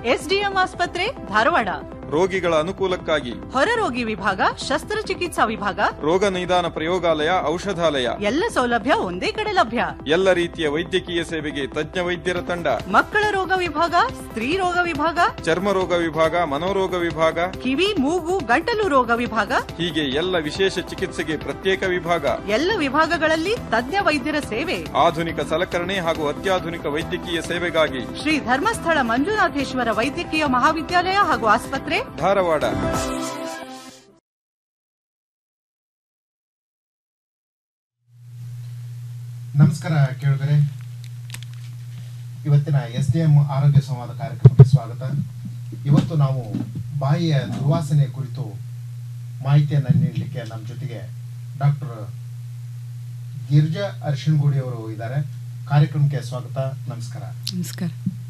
SDM ಆಸ್ಪತ್ರೆ ಧಾರವಾಡ ರೋಗಿಗಳ ಅನುಕೂಲಕ್ಕಾಗಿ ಹೊರರೋಗಿ ವಿಭಾಗ ಶಸ್ತ್ರಚಿಕಿತ್ಸಾ ವಿಭಾಗ ರೋಗ ನಿದಾನ ಪ್ರಯೋಗಾಲಯ ಔಷಧಾಲಯ ಎಲ್ಲ ಸೌಲಭ್ಯ ಒಂದೇ ಕಡೆ ಲಭ್ಯ ಎಲ್ಲ ರೀತಿಯ ವೈದ್ಯಕೀಯ ಸೇವೆಗೆ ತಜ್ಞ ವೈದ್ಯರ ತಂಡ ಮಕ್ಕಳ ರೋಗ ವಿಭಾಗ ಸ್ತ್ರೀ ರೋಗ ವಿಭಾಗ ಚರ್ಮ ರೋಗ ವಿಭಾಗ ಮನೋರೋಗ ವಿಭಾಗ ಕಿವಿ ಮೂಗು ಗಂಟಲು ರೋಗ ವಿಭಾಗ ಹೀಗೆ ಎಲ್ಲ ವಿಶೇಷ ಚಿಕಿತ್ಸೆಗೆ ಪ್ರತ್ಯೇಕ ವಿಭಾಗ ಎಲ್ಲ ವಿಭಾಗಗಳಲ್ಲಿ ತಜ್ಞ ವೈದ್ಯರ ಸೇವೆ ಆಧುನಿಕ ಸಲಕರಣೆ ಹಾಗೂ ಅತ್ಯಾಧುನಿಕ ವೈದ್ಯಕೀಯ ಸೇವೆಗಾಗಿ ಶ್ರೀ ಧರ್ಮಸ್ಥಳ ಮಂಜುನಾಥೇಶ್ವರ ವೈದ್ಯಕೀಯ ಮಹಾವಿದ್ಯಾಲಯ ಹಾಗೂ ಆಸ್ಪತ್ರೆ ಧಾರವಾಡ ನಮಸ್ಕಾರ ಕೇಳಿದರೆ ಇವತ್ತಿನ ಎಸ್ ಡಿ ಎಂ ಆರೋಗ್ಯ ಸಂವಾದ ಕಾರ್ಯಕ್ರಮಕ್ಕೆ ಸ್ವಾಗತ ಇವತ್ತು ನಾವು ಬಾಯಿಯ ದುರ್ವಾಸನೆ ಕುರಿತು ಮಾಹಿತಿಯನ್ನು ನೀಡಲಿಕ್ಕೆ ನಮ್ಮ ಜೊತೆಗೆ ಡಾಕ್ಟರ್ ಗಿರ್ಜಾ ಅರ್ಶಿಣಗುಡಿ ಅವರು ಇದ್ದಾರೆ ಕಾರ್ಯಕ್ರಮಕ್ಕೆ ಸ್ವಾಗತ ನಮಸ್ಕಾರ ನಮಸ್ಕಾರ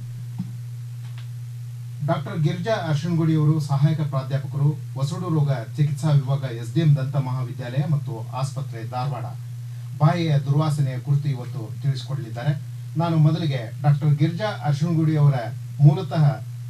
ಡಾಕ್ಟರ್ ಗಿರ್ಜಾ ಅರ್ಶಿಣಗುಡಿ ಅವರು ಸಹಾಯಕ ಪ್ರಾಧ್ಯಾಪಕರು ವಸಡು ರೋಗ ಚಿಕಿತ್ಸಾ ವಿಭಾಗ ಎಸ್ ಡಿ ಎಂ ದಂತ ಮಹಾವಿದ್ಯಾಲಯ ಮತ್ತು ಆಸ್ಪತ್ರೆ ಧಾರವಾಡ ಬಾಯಿಯ ದುರ್ವಾಸನೆಯ ಕುರಿತು ಇವತ್ತು ತಿಳಿಸಿಕೊಡಲಿದ್ದಾರೆ ನಾನು ಮೊದಲಿಗೆ ಡಾಕ್ಟರ್ ಗಿರ್ಜಾ ಅರ್ಶಿಣಗುಡಿ ಅವರ ಮೂಲತಃ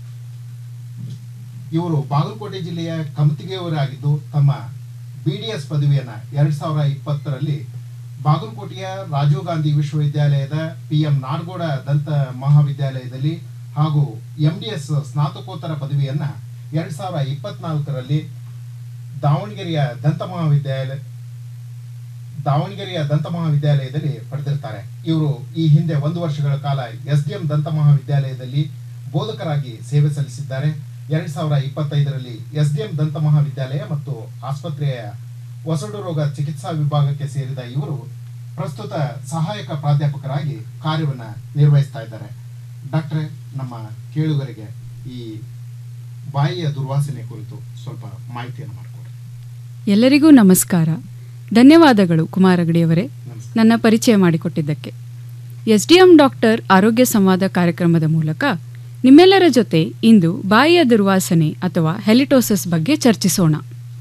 ಇವರು ಬಾಗಲಕೋಟೆ ಜಿಲ್ಲೆಯ ಕಮತಿಗೆಯವರಾಗಿದ್ದು ತಮ್ಮ ಬಿ ಡಿ ಎಸ್ ಪದವಿಯನ್ನು ಎರಡು ಸಾವಿರ ಇಪ್ಪತ್ತರಲ್ಲಿ ಬಾಗಲಕೋಟೆಯ ರಾಜೀವ್ ಗಾಂಧಿ ವಿಶ್ವವಿದ್ಯಾಲಯದ ಪಿ ಎಂ ನಾಡಗೌಡ ದಂತ ಮಹಾವಿದ್ಯಾಲಯದಲ್ಲಿ ಹಾಗೂ ಎಂ ಡಿ ಎಸ್ ಸ್ನಾತಕೋತ್ತರ ಪದವಿಯನ್ನು ಎರಡು ಸಾವಿರ ಇಪ್ಪತ್ನಾಲ್ಕರಲ್ಲಿ ದಾವಣಗೆರೆಯ ದಂತ ಮಹಾವಿದ್ಯಾಲಯ ದಾವಣಗೆರೆಯ ದಂತ ಮಹಾವಿದ್ಯಾಲಯದಲ್ಲಿ ಪಡೆದಿರ್ತಾರೆ ಇವರು ಈ ಹಿಂದೆ ಒಂದು ವರ್ಷಗಳ ಕಾಲ ಎಸ್ ಡಿ ಎಂ ದಂತ ಮಹಾವಿದ್ಯಾಲಯದಲ್ಲಿ ಬೋಧಕರಾಗಿ ಸೇವೆ ಸಲ್ಲಿಸಿದ್ದಾರೆ ಎರಡು ಸಾವಿರ ಇಪ್ಪತ್ತೈದರಲ್ಲಿ ಎಸ್ ಡಿ ಎಂ ದಂತ ಮಹಾವಿದ್ಯಾಲಯ ಮತ್ತು ಆಸ್ಪತ್ರೆಯ ವಸಡು ರೋಗ ಚಿಕಿತ್ಸಾ ವಿಭಾಗಕ್ಕೆ ಸೇರಿದ ಇವರು ಪ್ರಸ್ತುತ ಸಹಾಯಕ ಪ್ರಾಧ್ಯಾಪಕರಾಗಿ ಕಾರ್ಯವನ್ನು ನಿರ್ವಹಿಸ್ತಾ ಇದ್ದಾರೆ ಡಾಕ್ಟ್ರೆ ನಮ್ಮ ಕೇಳುಗರಿಗೆ ಈ ಬಾಯಿಯ ದುರ್ವಾಸನೆ ಕುರಿತು ಸ್ವಲ್ಪ ಮಾಹಿತಿಯನ್ನು ಮಾಡಿಕೊಡ್ರಿ ಎಲ್ಲರಿಗೂ ನಮಸ್ಕಾರ ಧನ್ಯವಾದಗಳು ಕುಮಾರಗಡಿಯವರೇ ನಮಸ್ಕಾರ ನನ್ನ ಪರಿಚಯ ಮಾಡಿಕೊಟ್ಟಿದ್ದಕ್ಕೆ ಎಸ್ ಡಿ ಎಂ ಡಾಕ್ಟರ್ ಆರೋಗ್ಯ ಸಂವಾದ ಕಾರ್ಯಕ್ರಮದ ಮೂಲಕ ನಿಮ್ಮೆಲ್ಲರ ಜೊತೆ ಇಂದು ಬಾಯಿಯ ದುರ್ವಾಸನೆ ಅಥವಾ ಹೆಲಿಟೋಸಸ್ ಬಗ್ಗೆ ಚರ್ಚಿಸೋಣ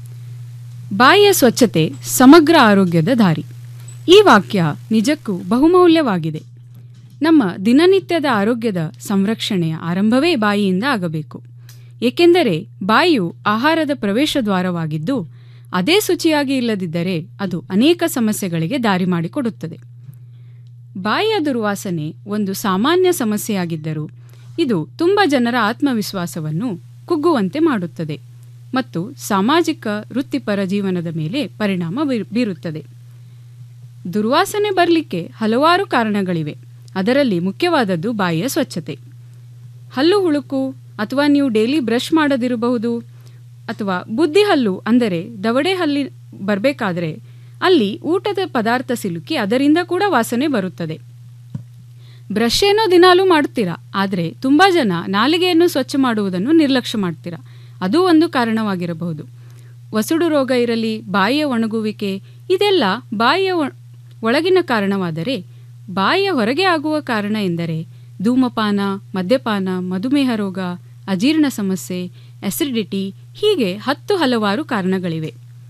ಬಾಯಿಯ ಸ್ವಚ್ಛತೆ ಸಮಗ್ರ ಆರೋಗ್ಯದ ದಾರಿ ಈ ವಾಕ್ಯ ನಿಜಕ್ಕೂ ಬಹುಮೌಲ್ಯವಾಗಿದೆ ನಮ್ಮ ದಿನನಿತ್ಯದ ಆರೋಗ್ಯದ ಸಂರಕ್ಷಣೆಯ ಆರಂಭವೇ ಬಾಯಿಯಿಂದ ಆಗಬೇಕು ಏಕೆಂದರೆ ಬಾಯಿಯು ಆಹಾರದ ಪ್ರವೇಶ ದ್ವಾರವಾಗಿದ್ದು ಅದೇ ಶುಚಿಯಾಗಿ ಇಲ್ಲದಿದ್ದರೆ ಅದು ಅನೇಕ ಸಮಸ್ಯೆಗಳಿಗೆ ದಾರಿ ಮಾಡಿಕೊಡುತ್ತದೆ ಬಾಯಿಯ ದುರ್ವಾಸನೆ ಒಂದು ಸಾಮಾನ್ಯ ಸಮಸ್ಯೆಯಾಗಿದ್ದರೂ ಇದು ತುಂಬ ಜನರ ಆತ್ಮವಿಶ್ವಾಸವನ್ನು ಕುಗ್ಗುವಂತೆ ಮಾಡುತ್ತದೆ ಮತ್ತು ಸಾಮಾಜಿಕ ವೃತ್ತಿಪರ ಜೀವನದ ಮೇಲೆ ಪರಿಣಾಮ ಬೀರ್- ಬೀರುತ್ತದೆ ದುರ್ವಾಸನೆ ಬರಲಿಕ್ಕೆ ಹಲವಾರು ಕಾರಣಗಳಿವೆ ಅದರಲ್ಲಿ ಮುಖ್ಯವಾದದ್ದು ಬಾಯಿಯ ಸ್ವಚ್ಛತೆ ಹಲ್ಲು ಹುಳುಕು ಅಥವಾ ನೀವು ಡೈಲಿ ಬ್ರಷ್ ಮಾಡದಿರಬಹುದು ಅಥವಾ ಬುದ್ಧಿ ಹಲ್ಲು ಅಂದರೆ ದವಡೆ ಹಲ್ಲಿ ಬರಬೇಕಾದ್ರೆ ಅಲ್ಲಿ ಊಟದ ಪದಾರ್ಥ ಸಿಲುಕಿ ಅದರಿಂದ ಕೂಡ ವಾಸನೆ ಬರುತ್ತದೆ ಬ್ರಷ್ ಏನೋ ದಿನಾಲೂ ಮಾಡುತ್ತೀರಾ ಆದರೆ ತುಂಬ ಜನ ನಾಲಿಗೆಯನ್ನು ಸ್ವಚ್ಛ ಮಾಡುವುದನ್ನು ನಿರ್ಲಕ್ಷ್ಯ ಮಾಡ್ತೀರಾ ಅದು ಒಂದು ಕಾರಣವಾಗಿರಬಹುದು ವಸುಡು ರೋಗ ಇರಲಿ ಬಾಯಿಯ ಒಣಗುವಿಕೆ ಇದೆಲ್ಲ ಬಾಯಿಯ ಒ- ಒಳಗಿನ ಕಾರಣವಾದರೆ ಬಾಯಿಯ ಹೊರಗೆ ಆಗುವ ಕಾರಣ ಎಂದರೆ ಧೂಮಪಾನ ಮದ್ಯಪಾನ ಮಧುಮೇಹ ರೋಗ ಅಜೀರ್ಣ ಸಮಸ್ಯೆ ಅಸಿಡಿಟಿ ಹೀಗೆ ಹತ್ತು ಹಲವಾರು ಕಾರಣಗಳಿವೆ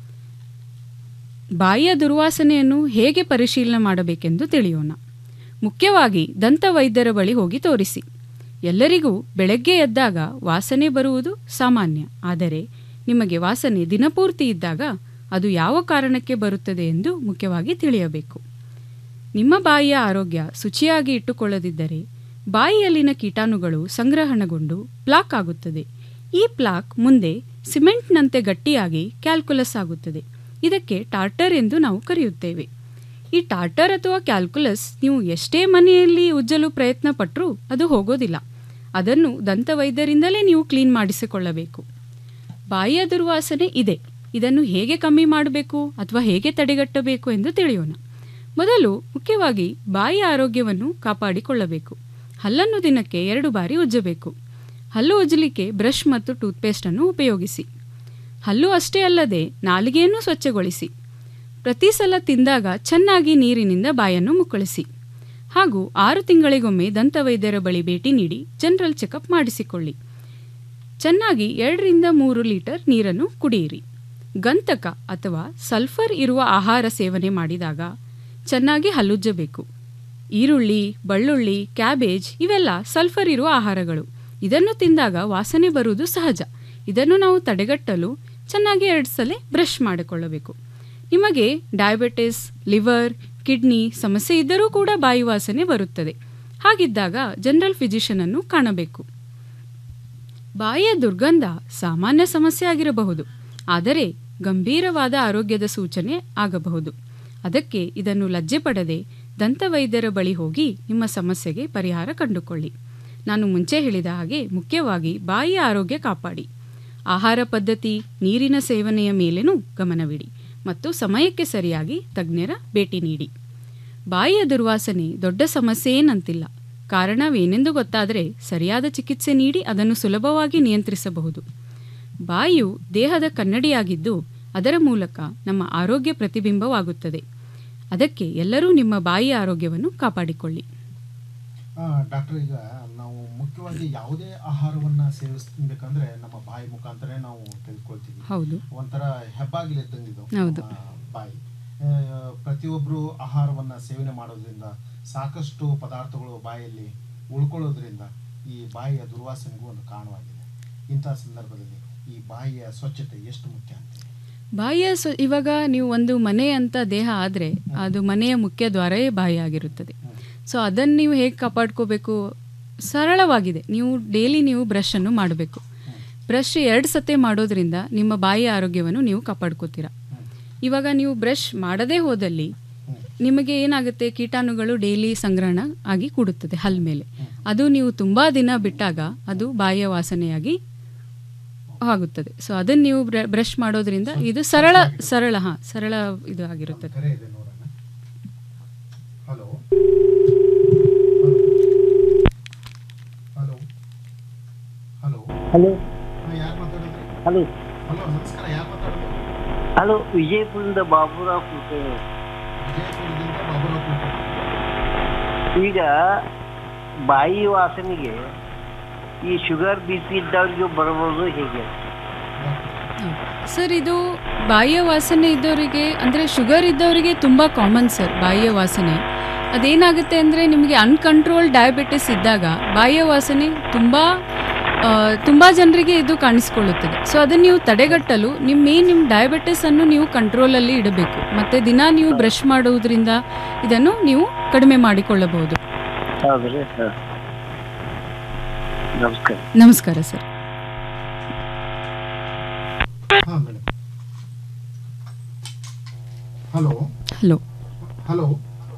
ಬಾಯಿಯ ದುರ್ವಾಸನೆಯನ್ನು ಹೇಗೆ ಪರಿಶೀಲನೆ ಮಾಡಬೇಕೆಂದು ತಿಳಿಯೋಣ ಮುಖ್ಯವಾಗಿ ದಂತ ವೈದ್ಯರ ಬಳಿ ಹೋಗಿ ತೋರಿಸಿ ಎಲ್ಲರಿಗೂ ಬೆಳಗ್ಗೆ ಎದ್ದಾಗ ವಾಸನೆ ಬರುವುದು ಸಾಮಾನ್ಯ ಆದರೆ ನಿಮಗೆ ವಾಸನೆ ದಿನಪೂರ್ತಿ ಇದ್ದಾಗ ಅದು ಯಾವ ಕಾರಣಕ್ಕೆ ಬರುತ್ತದೆ ಎಂದು ಮುಖ್ಯವಾಗಿ ತಿಳಿಯಬೇಕು ನಿಮ್ಮ ಬಾಯಿಯ ಆರೋಗ್ಯ ಶುಚಿಯಾಗಿ ಇಟ್ಟುಕೊಳ್ಳದಿದ್ದರೆ ಬಾಯಿಯಲ್ಲಿನ ಕೀಟಾಣುಗಳು ಸಂಗ್ರಹಣಗೊಂಡು ಪ್ಲಾಕ್ ಆಗುತ್ತದೆ ಈ ಪ್ಲಾಕ್ ಮುಂದೆ ಸಿಮೆಂಟ್ನಂತೆ ಗಟ್ಟಿಯಾಗಿ ಕ್ಯಾಲ್ಕುಲಸ್ ಆಗುತ್ತದೆ ಇದಕ್ಕೆ ಟಾರ್ಟರ್ ಎಂದು ನಾವು ಕರೆಯುತ್ತೇವೆ ಈ ಟಾರ್ಟರ್ ಅಥವಾ ಕ್ಯಾಲ್ಕುಲಸ್ ನೀವು ಎಷ್ಟೇ ಮನೆಯಲ್ಲಿ ಉಜ್ಜಲು ಪ್ರಯತ್ನ ಪಟ್ಟರೂ ಅದು ಹೋಗೋದಿಲ್ಲ ಅದನ್ನು ದಂತವೈದ್ಯರಿಂದಲೇ ನೀವು ಕ್ಲೀನ್ ಮಾಡಿಸಿಕೊಳ್ಳಬೇಕು ಬಾಯಿಯ ದುರ್ವಾಸನೆ ಇದೆ ಇದನ್ನು ಹೇಗೆ ಕಮ್ಮಿ ಮಾಡಬೇಕು ಅಥವಾ ಹೇಗೆ ತಡೆಗಟ್ಟಬೇಕು ಎಂದು ತಿಳಿಯೋಣ ಮೊದಲು ಮುಖ್ಯವಾಗಿ ಬಾಯಿಯ ಆರೋಗ್ಯವನ್ನು ಕಾಪಾಡಿಕೊಳ್ಳಬೇಕು ಹಲ್ಲನ್ನು ದಿನಕ್ಕೆ ಎರಡು ಬಾರಿ ಉಜ್ಜಬೇಕು ಹಲ್ಲು ಉಜ್ಜಲಿಕ್ಕೆ ಬ್ರಷ್ ಮತ್ತು ಟೂತ್ಪೇಸ್ಟನ್ನು ಉಪಯೋಗಿಸಿ ಹಲ್ಲು ಅಷ್ಟೇ ಅಲ್ಲದೆ ನಾಲಿಗೆಯನ್ನು ಸ್ವಚ್ಛಗೊಳಿಸಿ ಪ್ರತಿ ಸಲ ತಿಂದಾಗ ಚೆನ್ನಾಗಿ ನೀರಿನಿಂದ ಬಾಯನ್ನು ಮುಕ್ಕಳಿಸಿ ಹಾಗೂ ಆರು ತಿಂಗಳಿಗೊಮ್ಮೆ ದಂತವೈದ್ಯರ ಬಳಿ ಭೇಟಿ ನೀಡಿ ಜನರಲ್ ಚೆಕಪ್ ಮಾಡಿಸಿಕೊಳ್ಳಿ ಚೆನ್ನಾಗಿ ಎರಡರಿಂದ ಮೂರು ಲೀಟರ್ ನೀರನ್ನು ಕುಡಿಯಿರಿ ಗಂತಕ ಅಥವಾ ಸಲ್ಫರ್ ಇರುವ ಆಹಾರ ಸೇವನೆ ಮಾಡಿದಾಗ ಚೆನ್ನಾಗಿ ಹಲ್ಲುಜ್ಜಬೇಕು ಈರುಳ್ಳಿ ಬೆಳ್ಳುಳ್ಳಿ ಕ್ಯಾಬೇಜ್ ಇವೆಲ್ಲ ಸಲ್ಫರ್ ಇರುವ ಆಹಾರಗಳು ಇದನ್ನು ತಿಂದಾಗ ವಾಸನೆ ಬರುವುದು ಸಹಜ ಇದನ್ನು ನಾವು ತಡೆಗಟ್ಟಲು ಚೆನ್ನಾಗಿ ಎರಡು ಸಲ ಬ್ರಷ್ ಮಾಡಿಕೊಳ್ಳಬೇಕು ನಿಮಗೆ ಡಯಾಬಿಟಿಸ್ ಲಿವರ್ ಕಿಡ್ನಿ ಸಮಸ್ಯೆ ಇದ್ದರೂ ಕೂಡ ಬಾಯಿ ವಾಸನೆ ಬರುತ್ತದೆ ಹಾಗಿದ್ದಾಗ ಜನರಲ್ ಫಿಸಿಷಿಯನನ್ನು ಕಾಣಬೇಕು ಬಾಯಿಯ ದುರ್ಗಂಧ ಸಾಮಾನ್ಯ ಸಮಸ್ಯೆ ಆಗಿರಬಹುದು ಆದರೆ ಗಂಭೀರವಾದ ಆರೋಗ್ಯದ ಸೂಚನೆ ಆಗಬಹುದು ಅದಕ್ಕೆ ಇದನ್ನು ಲಜ್ಜೆ ಪಡದೆ ದಂತವೈದ್ಯರ ಬಳಿ ಹೋಗಿ ನಿಮ್ಮ ಸಮಸ್ಯೆಗೆ ಪರಿಹಾರ ಕಂಡುಕೊಳ್ಳಿ ನಾನು ಮುಂಚೆ ಹೇಳಿದ ಹಾಗೆ ಮುಖ್ಯವಾಗಿ ಬಾಯಿಯ ಆರೋಗ್ಯ ಕಾಪಾಡಿ ಆಹಾರ ಪದ್ಧತಿ ನೀರಿನ ಸೇವನೆಯ ಮೇಲೇನೂ ಗಮನವಿಡಿ ಮತ್ತು ಸಮಯಕ್ಕೆ ಸರಿಯಾಗಿ ತಜ್ಞರ ಭೇಟಿ ನೀಡಿ ಬಾಯಿಯ ದುರ್ವಾಸನೆ ದೊಡ್ಡ ಸಮಸ್ಯೆ ಏನಂತಿಲ್ಲ ಕಾರಣವೇನೆಂದು ಗೊತ್ತಾದರೆ ಸರಿಯಾದ ಚಿಕಿತ್ಸೆ ನೀಡಿ ಅದನ್ನು ಸುಲಭವಾಗಿ ನಿಯಂತ್ರಿಸಬಹುದು ಬಾಯಿಯು ದೇಹದ ಕನ್ನಡಿಯಾಗಿದ್ದು ಅದರ ಮೂಲಕ ನಮ್ಮ ಆರೋಗ್ಯ ಪ್ರತಿಬಿಂಬವಾಗುತ್ತದೆ ಅದಕ್ಕೆ ಎಲ್ಲರೂ ನಿಮ್ಮ ಬಾಯಿಯ ಆರೋಗ್ಯವನ್ನು ಕಾಪಾಡಿಕೊಳ್ಳಿ ಡಾಕ್ಟರ್ ಈಗ ನಾವು ಮುಖ್ಯವಾಗಿ ಯಾವುದೇ ಆಹಾರವನ್ನ ಸೇವಿಸ್ಬೇಕಂದ್ರೆ ನಮ್ಮ ಬಾಯಿ ಮುಖಾಂತರ ನಾವು ತೆಗೆದುಕೊಳ್ತೀವಿ ಹೌದು ಒಂಥರ ಹೆಬ್ಬಾಗಿಲು ಇದ್ದಂಗೆ ಇದು ಹೌದು. ನಮ್ಮ ಬಾಯಿ ಆ, ಪ್ರತಿಯೊಬ್ಬರು ಆಹಾರವನ್ನ ಸೇವನೆ ಮಾಡೋದ್ರಿಂದ ಸಾಕಷ್ಟು ಪದಾರ್ಥಗಳು ಬಾಯಲ್ಲಿ ಉಳ್ಕೊಳ್ಳೋದ್ರಿಂದ ಈ ಬಾಯಿಯ ದುರ್ವಾಸನೆಗೂ ಒಂದು ಕಾರಣವಾಗಿದೆ ಇಂಥ ಸಂದರ್ಭದಲ್ಲಿ ಈ ಬಾಯಿಯ ಸ್ವಚ್ಛತೆ ಎಷ್ಟು ಮುಖ್ಯ ಅಂತ ಬಾಯಿಯ ಸ್ವ ಇವಾಗ ನೀವು ಒಂದು ಮನೆ ಅಂತ ದೇಹ ಆದರೆ ಅದು ಮನೆಯ ಮುಖ್ಯ ದ್ವಾರವೇ ಬಾಯಿ ಆಗಿರುತ್ತದೆ ಸೊ ಅದನ್ನು ನೀವು ಹೇಗೆ ಕಾಪಾಡ್ಕೋಬೇಕು ಸರಳವಾಗಿದೆ ನೀವು ಡೈಲಿ ನೀವು ಬ್ರಷನ್ನು ಮಾಡಬೇಕು ಬ್ರಷ್ ಎರಡು ಸತೆ ಮಾಡೋದ್ರಿಂದ ನಿಮ್ಮ ಬಾಯಿಯ ಆರೋಗ್ಯವನ್ನು ನೀವು ಕಾಪಾಡ್ಕೋತೀರಾ ಇವಾಗ ನೀವು ಬ್ರಷ್ ಮಾಡದೇ ಹೋದಲ್ಲಿ ನಿಮಗೆ ಏನಾಗುತ್ತೆ ಕೀಟಾಣುಗಳು ಡೈಲಿ ಸಂಗ್ರಹಣ ಆಗಿ ಕೂಡುತ್ತದೆ ಹಲ್ ಮೇಲೆ ಅದು ನೀವು ತುಂಬ ದಿನ ಬಿಟ್ಟಾಗ ಅದು ಬಾಯಿಯ ವಾಸನೆಯಾಗಿ ಆಗುತ್ತದೆ ಸೊ ಅದನ್ನು ನೀವು ಬ್ರಷ್ ಮಾಡೋದ್ರಿಂದ ಇದು ಸರಳ ಸರಳ ಹಾಂ ಸರಳ ಇದು ಆಗಿರುತ್ತದೆ ಕರೆ ಇದೆ ನೋಡೋಣ ಹಲೋ ಹಲೋ ಹಲೋ ಹಲೋ ಯಾರು ಮಾತಾಡೋದ್ರಿ ಹಲೋ ಹಲೋ ನಮಸ್ಕಾರ ಯಾರು ಮಾತಾಡೋದು ಹಲೋ ವಿಜಯಪುರದಿಂದ ಬಾಬುರಾವ್ ಕುಲಕರ್ಣಿ ವಿಜಯಪುರದಿಂದ ಬಾಬುರಾವ್ ಕುಲಕರ್ಣಿ. ಈಗ ಬಾಯಿ ವಾಸನೆಗೆ ಈ ಶುಗರ್ ಬಿ ಪಿ ಇದ್ದವ್ರಿಗೆ ಬರಬಹುದು ಹೇಗೆ ಸರ್ ಇದು ಬಾಯಿಯ ವಾಸನೆ ಇದ್ದವರಿಗೆ ಅಂದರೆ ಶುಗರ್ ಇದ್ದವರಿಗೆ ತುಂಬ ಕಾಮನ್ ಸರ್ ಬಾಯಿಯ ವಾಸನೆ ಅದೇನಾಗುತ್ತೆ ಅಂದರೆ ನಿಮಗೆ ಅನ್ಕಂಟ್ರೋಲ್ ಡಯಾಬಿಟಿಸ್ ಇದ್ದಾಗ ಬಾಯಿಯ ವಾಸನೆ ತುಂಬ ತುಂಬ ಜನರಿಗೆ ಇದು ಕಾಣಿಸ್ಕೊಳ್ಳುತ್ತದೆ ಸೊ ಅದನ್ನು ನೀವು ತಡೆಗಟ್ಟಲು ನಿಮ್ಮ ಮೇನ್ ನಿಮ್ಮ ಡಯಾಬಿಟಿಸನ್ನು ನೀವು ಕಂಟ್ರೋಲಲ್ಲಿ ಇಡಬೇಕು ಮತ್ತು ದಿನ ನೀವು ಬ್ರಷ್ ಮಾಡುವುದರಿಂದ ಇದನ್ನು ನೀವು ಕಡಿಮೆ ಮಾಡಿಕೊಳ್ಳಬಹುದು ಹೌದ್ರಿ ಹಾಂ ನಮಸ್ಕಾರ ನಮಸ್ಕಾರ ಸರ್ ಹಾ ಮೇಡಮ್ ಹಲೋ ಹಲೋ ಹಲೋ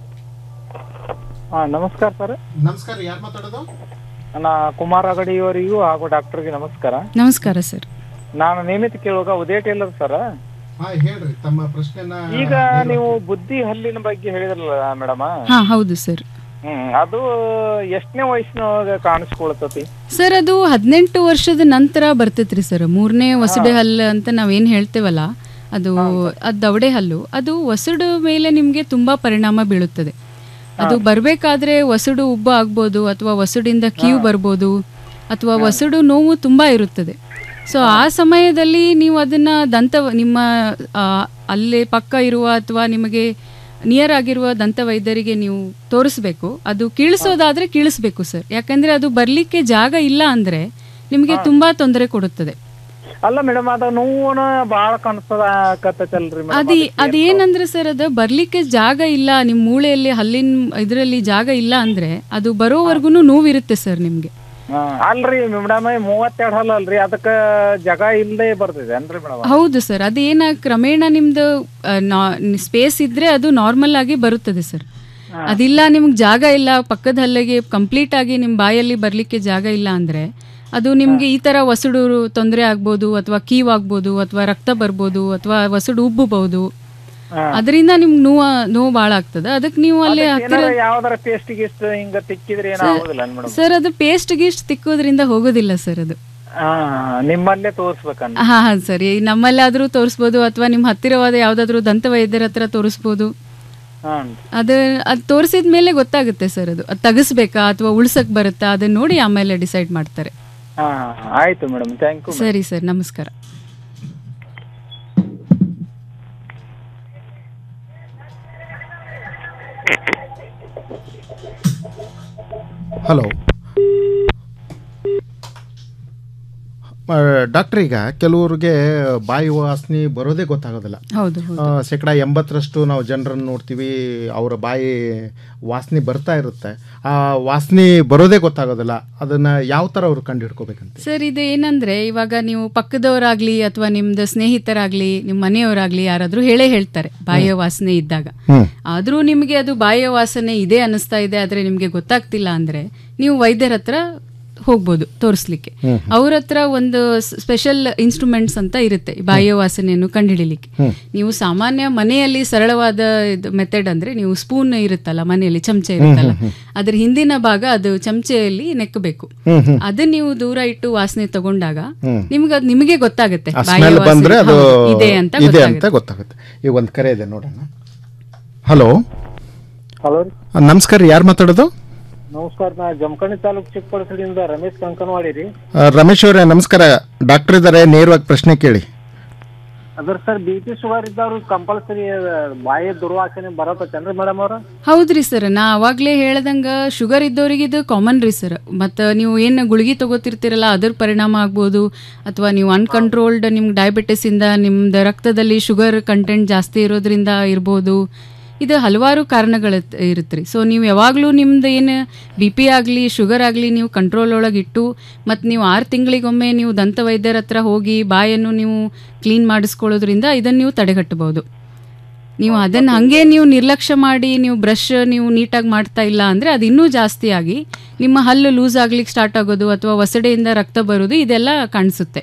ಹಾ ನಮಸ್ಕಾರ ಸರ್ ನಮಸ್ಕಾರ ಯಾರು ಮಾತಾಡೋದು ನಾ ಕುಮಾರ ಅಗಡಿಯವರಿಗೂ ಹಾಗೂ ಡಾಕ್ಟರ್ಗೆ ನಮಸ್ಕಾರ ನಮಸ್ಕಾರ ಸರ್ ನಾನು ನೇಮಿತ ಕೇಳುವಾಗ ಉದಯ ಟೇಲರ್ ಸರ್ ಹಾ ಹೇಳ್ರಿ ತಮ್ಮ ಪ್ರಶ್ನೆನ ಈಗ ನೇರವಾಗಿ- ನೀವು ಬುದ್ಧಿ ಹಲ್ಲಿನ ಬಗ್ಗೆ ಹೇಳಿದ್ರಲ್ಲ ಮೇಡಮ್ ಹಾಂ ಹೌದು ಸರ್ ಹ್ಮ್ ಅದು ಎಷ್ಟನೇ ವಯಸ್ಸಿನೊಳಗ ಕಾಣಿಸ್ಕೊಳ್ತತಿ ಸರ್ ಅದು ಹದಿನೆಂಟು ವರ್ಷದ ನಂತರ ಬರ್ತೈತ್ರಿ ಸರ್ ಮೂರನೇ ವಸಡೆ ಹಲ್ಲು ಅಂತ ನಾವೇನು ಹೇಳ್ತೇವಲ್ಲ ಅದು ಅದು ದವಡೆ ಹಲ್ಲು ಅದು ವಸಡು ಮೇಲೆ ನಿಮಗೆ ತುಂಬ ಪರಿಣಾಮ ಬೀಳುತ್ತದೆ ಅದು ಬರಬೇಕಾದ್ರೆ ವಸಡು ಉಬ್ಬ ಆಗ್ಬೋದು ಅಥವಾ ವಸಡಿಂದ ಕೀವು ಬರ್ಬೋದು ಅಥವಾ ವಸಡು ನೋವು ತುಂಬ ಇರುತ್ತದೆ ಸೊ ಆ ಸಮಯದಲ್ಲಿ ನೀವು ಅದನ್ನು ದಂತ ನಿಮ್ಮ ಆ, ಅಲ್ಲೇ ಪಕ್ಕ ಇರುವ ಅಥವಾ ನಿಮಗೆ ನಿಯರ್ ಆಗಿರುವ ದಂತ ವೈದ್ಯರಿಗೆ ನೀವು ತೋರಿಸ್ಬೇಕು ಅದು ಕೀಳಿಸೋದಾದ್ರೆ ಕೀಳಿಸ್ಬೇಕು ಸರ್ ಯಾಕಂದ್ರೆ ಅದು ಬರ್ಲಿಕ್ಕೆ ಜಾಗ ಇಲ್ಲ ಅಂದ್ರೆ ನಿಮಗೆ ತುಂಬಾ ತೊಂದರೆ ಕೊಡುತ್ತದೆ ಅಲ್ಲ ಮೇಡಮ್ ಅದ ನೋವುನ ಬಾಳ ಕಾಣಿಸ್ತದ ಆಕತ್ತಲ್ರಿ ಅದು ಅದೇನಂದ್ರೆ ಸರ್ ಅದು ಬರ್ಲಿಕ್ಕೆ ಜಾಗ ಇಲ್ಲ ನಿಮ್ಮ ಮೂಳೆಯಲ್ಲಿ ಹಲ್ಲಿನ ಇದರಲ್ಲಿ ಜಾಗ ಇಲ್ಲ ಅಂದ್ರೆ ಅದು ಬರೋವರೆಗೂ ನೋವಿರುತ್ತೆ ಸರ್ ನಿಮ್ಗೆ ಅಲ್ರಿ ಮೇಡಮ್ ಮೂವತ್ತೆರಡು ಹಲ್ಲ ಅಲ್ರಿ ಅದಕ್ಕ ಜಾಗ ಇಲ್ಲದೆ ಬರ್ತಿದೆ ಅನ್ರಿ ಮೇಡಮ್ ಹೌದು ಸರ್ ಅದೇನ ಕ್ರಮೇಣ ನಿಮ್ದು ಸ್ಪೇಸ್ ಇದ್ರೆ ಅದು ನಾರ್ಮಲ್ ಆಗಿ ಬರುತ್ತದೆ ಸರ್ ಅದಿಲ್ಲ ನಿಮ್ಗೆ ಜಾಗ ಇಲ್ಲ ಪಕ್ಕದ ಹಲ್ಲಿಗೆ ಕಂಪ್ಲೀಟ್ ಆಗಿ ನಿಮ್ಮ ಬಾಯಲ್ಲಿ ಬರ್ಲಿಕ್ಕೆ ಜಾಗ ಇಲ್ಲ ಅಂದ್ರೆ ಅದು ನಿಮ್ಗೆ ಈ ತರ ವಸಡು ತೊಂದರೆ ಆಗ್ಬೋದು ಅಥವಾ ಕೀವ್ ಆಗ್ಬೋದು ಅಥವಾ ರಕ್ತ ಬರ್ಬೋದು ಅಥವಾ ವಸಡು ಉಬ್ಬಬಹುದು ಅದರಿಂದ ನಿಮ್ಗೆ ನೋವು ನೋವು ಭಾಳ ಆಗ್ತದೆ ಅದಕ್ಕೆ ನೀವು ಅಲ್ಲಿ ಹತ್ತಿರ ಏನಾರ ಯಾವ್ದಾರ ಪೇಸ್ಟ್ ಗಿಸ್ಟ್ ಹಿಂಗ ತಿಕ್ಕಿದ್ರೆ ಏನೋ ಆಗೋದಿಲ್ಲ ಮೇಡಮ್ ಸರ್ ಅದು ಪೇಸ್ಟ್ ಗೀಸ್ಟ್ ತಿಕ್ಕೋದ್ರಿಂದ ಹೋಗೋದಿಲ್ಲ ಸರ್ ಅದು ಹಾ ನಿಮ್ಮಲ್ಲೇ ತೋರ್ಸ್ಬೇಕನ್ನ ಹಾ ಹಾ ಸರಿ ನಮ್ಮಲ್ಲಾದ್ರೂ ತೋರಿಸ್ಬೋದು ಅಥವಾ ನಿಮ್ಮ ಹತ್ತಿರವಾದ ಯಾವ್ದಾದ್ರು ದಂತ ವೈದ್ಯರ ಹತ್ರ ತೋರಿಸ್ಬೋದು ಹಾಂ ಅದು ಅದು ತೋರಿಸಿದ ಮೇಲೆ ಗೊತ್ತಾಗುತ್ತೆ ಸರ್ ಅದು ಅದು ತೆಗಿಸ್ಬೇಕಾ ಅಥವಾ ಉಳ್ಸಕ್ ಬರುತ್ತಾ ಅದನ್ನ ನೋಡಿ ಆಮೇಲೆ ಡಿಸೈಡ್ ಮಾಡ್ತಾರೆ ಹಾ ಆಯ್ತು ಮೇಡಮ್ ಥ್ಯಾಂಕ್ ಯು ಸರಿ ಸರ್ ನಮಸ್ಕಾರ ಹಲೋ ಡಾಕ್ಟರ್ ಈಗ ಕೆಲವ್ರಿಗೆ ಬಾಯಿ ವಾಸನೆ ಬರೋದೇ ಗೊತ್ತಾಗೋದಿಲ್ಲ ಹೌದು ಹೌದು ಆ, ಶೇಕಡ ಎಂಬತ್ತರಷ್ಟು ನಾವು ಜನರನ್ನು ನೋಡ್ತೀವಿ ಅವರ ಬಾಯಿ ವಾಸನೆ ಬರ್ತಾ ಇರುತ್ತೆ ಆ ವಾಸನೆ ಬರೋದೇ ಗೊತ್ತಾಗೋದಿಲ್ಲ ಅದನ್ನ ಯಾವ ಥರ ಅವ್ರು ಕಂಡು ಹಿಡ್ಕೋಬೇಕಂತ ಸರ್ ಇದು ಏನಂದ್ರೆ ಇವಾಗ ನೀವು ಪಕ್ಕದವರಾಗ್ಲಿ ಅಥವಾ ನಿಮ್ದು ಸ್ನೇಹಿತರಾಗ್ಲಿ ನಿಮ್ಮ ಮನೆಯವರಾಗ್ಲಿ ಯಾರಾದ್ರೂ ಹೇಳೇ ಹೇಳ್ತಾರೆ ಬಾಯಿಯ ವಾಸನೆ ಇದ್ದಾಗ ಆದ್ರೂ ನಿಮಗೆ ಅದು ಬಾಯಿಯ ವಾಸನೆ ಇದೆ ಅನಿಸ್ತಾ ಇದೆ ಆದ್ರೆ ನಿಮ್ಗೆ ಗೊತ್ತಾಗ್ತಿಲ್ಲ ಅಂದ್ರೆ ನೀವು ವೈದ್ಯರ ಹತ್ರ ಹೋಗ್ಬೋದು ತೋರಿಸ್ಲಿಕ್ಕೆ ಅವ್ರ ಹತ್ರ ಒಂದು ಸ್ಪೆಷಲ್ ಇನ್ಸ್ಟ್ರೂಮೆಂಟ್ಸ್ ಅಂತ ಇರುತ್ತೆ ಈ ಬಾಯಿಯ ವಾಸನೆಯನ್ನು ಕಂಡುಹಿಡಿಲಿಕ್ಕೆ ನೀವು ಸಾಮಾನ್ಯ ಮನೆಯಲ್ಲಿ ಸರಳವಾದ ಮೆಥಡ್ ಅಂದ್ರೆ ನೀವು ಸ್ಪೂನ್ ಇರುತ್ತಲ್ಲ ಮನೆಯಲ್ಲಿ ಚಮಚ ಇರುತ್ತಲ್ಲ ಅದ್ರ ಹಿಂದಿನ ಭಾಗ ಅದು ಚಮಚೆಯಲ್ಲಿ ನೆಕ್ಕಬೇಕು ಅದನ್ನ ನೀವು ದೂರ ಇಟ್ಟು ವಾಸನೆ ತಗೊಂಡಾಗ ನಿಮ್ಗೆ ಅದು ನಿಮಗೆ ಗೊತ್ತಾಗುತ್ತೆ ಆ ಬಾಯಿಯ ಸ್ಮೆಲ್ ವಾಸನೆ ಬಂದ್ರೆ ಅದು ಹೌದು, ಇದೆ ಅಂತ ಇದೆ ಅಂತ ಗೊತ್ತಾಗುತ್ತೆ ಗೊತ್ತಾಗುತ್ತೆ ಈಗ ಒಂದು ಕರೆ ಇದೆ ನೋಡೋಣ ಹಲೋ ಹಲೋ ರೀ ನಮಸ್ಕಾರ ರೀ ಯಾರು ಮಾತಾಡೋದು ನಮಸ್ಕಾರ ನಾ ಜಮಖಂಡಿ ತಾಲೂಕ್ ಚಿಕ್ಕಪಡಸಲಿಂದ ರಮೇಶ್ ಕಂಕನವಾಡಿ ರೀ ಆ, ರಮೇಶ್ ಅವರೇ ನಮಸ್ಕಾರ ಡಾಕ್ಟರ್ ಇದ್ದಾರೆ ನೇರವಾಗಿ ಪ್ರಶ್ನೆ ಕೇಳಿ ಅದ್ರ ಸರ್ ಬಿ ಪಿ ಶುಗರ್ ಇದ್ದವ್ರು ಕಂಪಲ್ಸರಿ ಬಾಯಿ ದುರ್ವಾಸನೆ ಬರತ್ತೇನ್ರಿ ಮೇಡಮ್ ಅವ್ರ ಹೌದ್ರಿ ಸರ್ ನಾ ಅವಾಗ್ಲೇ ಹೇಳ್ದಂಗ ಶುಗರ್ ಇದ್ದವ್ರಿಗೆ ಇದು ಕಾಮನ್ ರೀ ಸರ್ ಮತ್ತು ನೀವು ಏನು ಗುಳಿಗೆ ತಗೋತಿರ್ತೀರಲ್ಲ ಅದ್ರ ಪರಿಣಾಮ ಆಗ್ಬೋದು ಅಥವಾ ನೀವು ಅನ್ಕಂಟ್ರೋಲ್ಡ್ ನಿಮ್ಗೆ ಡಯಾಬಿಟಿಸ್ ಇಂದ ನಿಮ್ದು ರಕ್ತದಲ್ಲಿ ಶುಗರ್ ಕಂಟೆಂಟ್ ಜಾಸ್ತಿ ಇರೋದ್ರಿಂದ ಇರ್ಬೋದು ಇದು ಹಲವಾರು ಕಾರಣಗಳು ಇರುತ್ತೆ ರೀ ಸೊ ನೀವು ಯಾವಾಗಲೂ ನಿಮ್ದು ಏನು ಬಿ ಪಿ ಆಗಲಿ ಶುಗರ್ ಆಗಲಿ ನೀವು ಕಂಟ್ರೋಲ್ ಒಳಗೆ ಇಟ್ಟು ಮತ್ತು ನೀವು ಆರು ತಿಂಗಳಿಗೊಮ್ಮೆ ನೀವು ದಂತ ವೈದ್ಯರ ಹತ್ರ ಹೋಗಿ ಬಾಯನ್ನು ನೀವು ಕ್ಲೀನ್ ಮಾಡಿಸ್ಕೊಳ್ಳೋದ್ರಿಂದ ಇದನ್ನು ನೀವು ತಡೆಗಟ್ಟಬಹುದು ನೀವು ಅದನ್ನ ಹಂಗೆ ನೀವು ನಿರ್ಲಕ್ಷ್ಯ ಮಾಡಿ ನೀವು ಬ್ರಷ್ ನೀವು ನೀಟಾಗಿ ಮಾಡ್ತಾ ಇಲ್ಲ ಅಂದ್ರೆ ಅದು ಇನ್ನೂ ಜಾಸ್ತಿ ಆಗಿ ನಿಮ್ಮ ಹಲ್ಲು ಲೂಸ್ ಆಗ್ಲಿಕ್ಕೆ ಸ್ಟಾರ್ಟ್ ಆಗೋದು ಅಥವಾ ಒಸಡೆಯಿಂದ ರಕ್ತ ಬರೋದು ಇದೆಲ್ಲ ಕಾಣಿಸುತ್ತೆ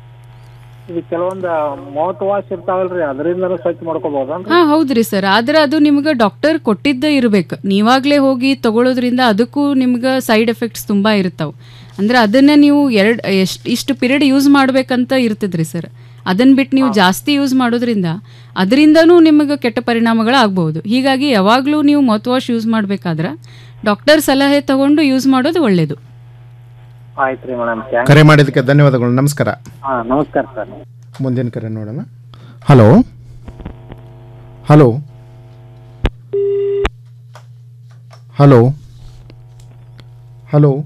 ಇದು ಕೆಲವೊಂದು ಮೌತ್ ವಾಶ್ ಇರ್ತಾವಲ್ರಿ ಅದರಿಂದನೂ ಸ್ವಚ್ಛ ಮಾಡ್ಕೋಬಹುದನ್ರಿ ಹಾ ಹೌದ್ರಿ ಸರ್ ಆದ್ರೆ ಅದು ನಿಮ್ಗೆ ಡಾಕ್ಟರ್ ಕೊಟ್ಟಿದ್ದ ಇರಬೇಕು ನೀವಾಗ್ಲೇ ಹೋಗಿ ತಗೊಳ್ಳೋದ್ರಿಂದ ಅದಕ್ಕೂ ನಿಮ್ಗೆ ಸೈಡ್ ಎಫೆಕ್ಟ್ಸ್ ತುಂಬಾ ಇರ್ತಾವ ಅಂದ್ರೆ ಅದನ್ನ ನೀವು ಎರಡ್ ಎಷ್ಟು ಇಷ್ಟು ಪೀರಿಯಡ್ ಯೂಸ್ ಮಾಡ್ಬೇಕಂತ ಇರ್ತದ್ರಿ ಸರ್ ಅದನ್ನ ಬಿಟ್ಟು ನೀವು ಜಾಸ್ತಿ ಯೂಸ್ ಮಾಡೋದ್ರಿಂದ ಅದರಿಂದನೂ ನಿಮಗೆ ಕೆಟ್ಟ ಪರಿಣಾಮಗಳು ಆಗ್ಬಹುದು ಹೀಗಾಗಿ ಯಾವಾಗಲೂ ನೀವು ಮೌತ್ ವಾಶ್ ಯೂಸ್ ಮಾಡ್ಬೇಕಾದ್ರೆ ಡಾಕ್ಟರ್ ಸಲಹೆ ತಗೊಂಡು ಯೂಸ್ ಮಾಡೋದು ಒಳ್ಳೇದು ಆಯ್ತ್ರಿ ಮೇಡಮ್ ಥ್ಯಾಂಕ್ ಕರೆ ಮಾಡಿದ್ದಕ್ಕೆ ಧನ್ಯವಾದಗಳು ನಮಸ್ಕಾರ ಹಾ ನಮಸ್ಕಾರ ಸರ್ ಮುಂದಿನ ಕರೆ ನೋಡೋಣ hello hello hello hello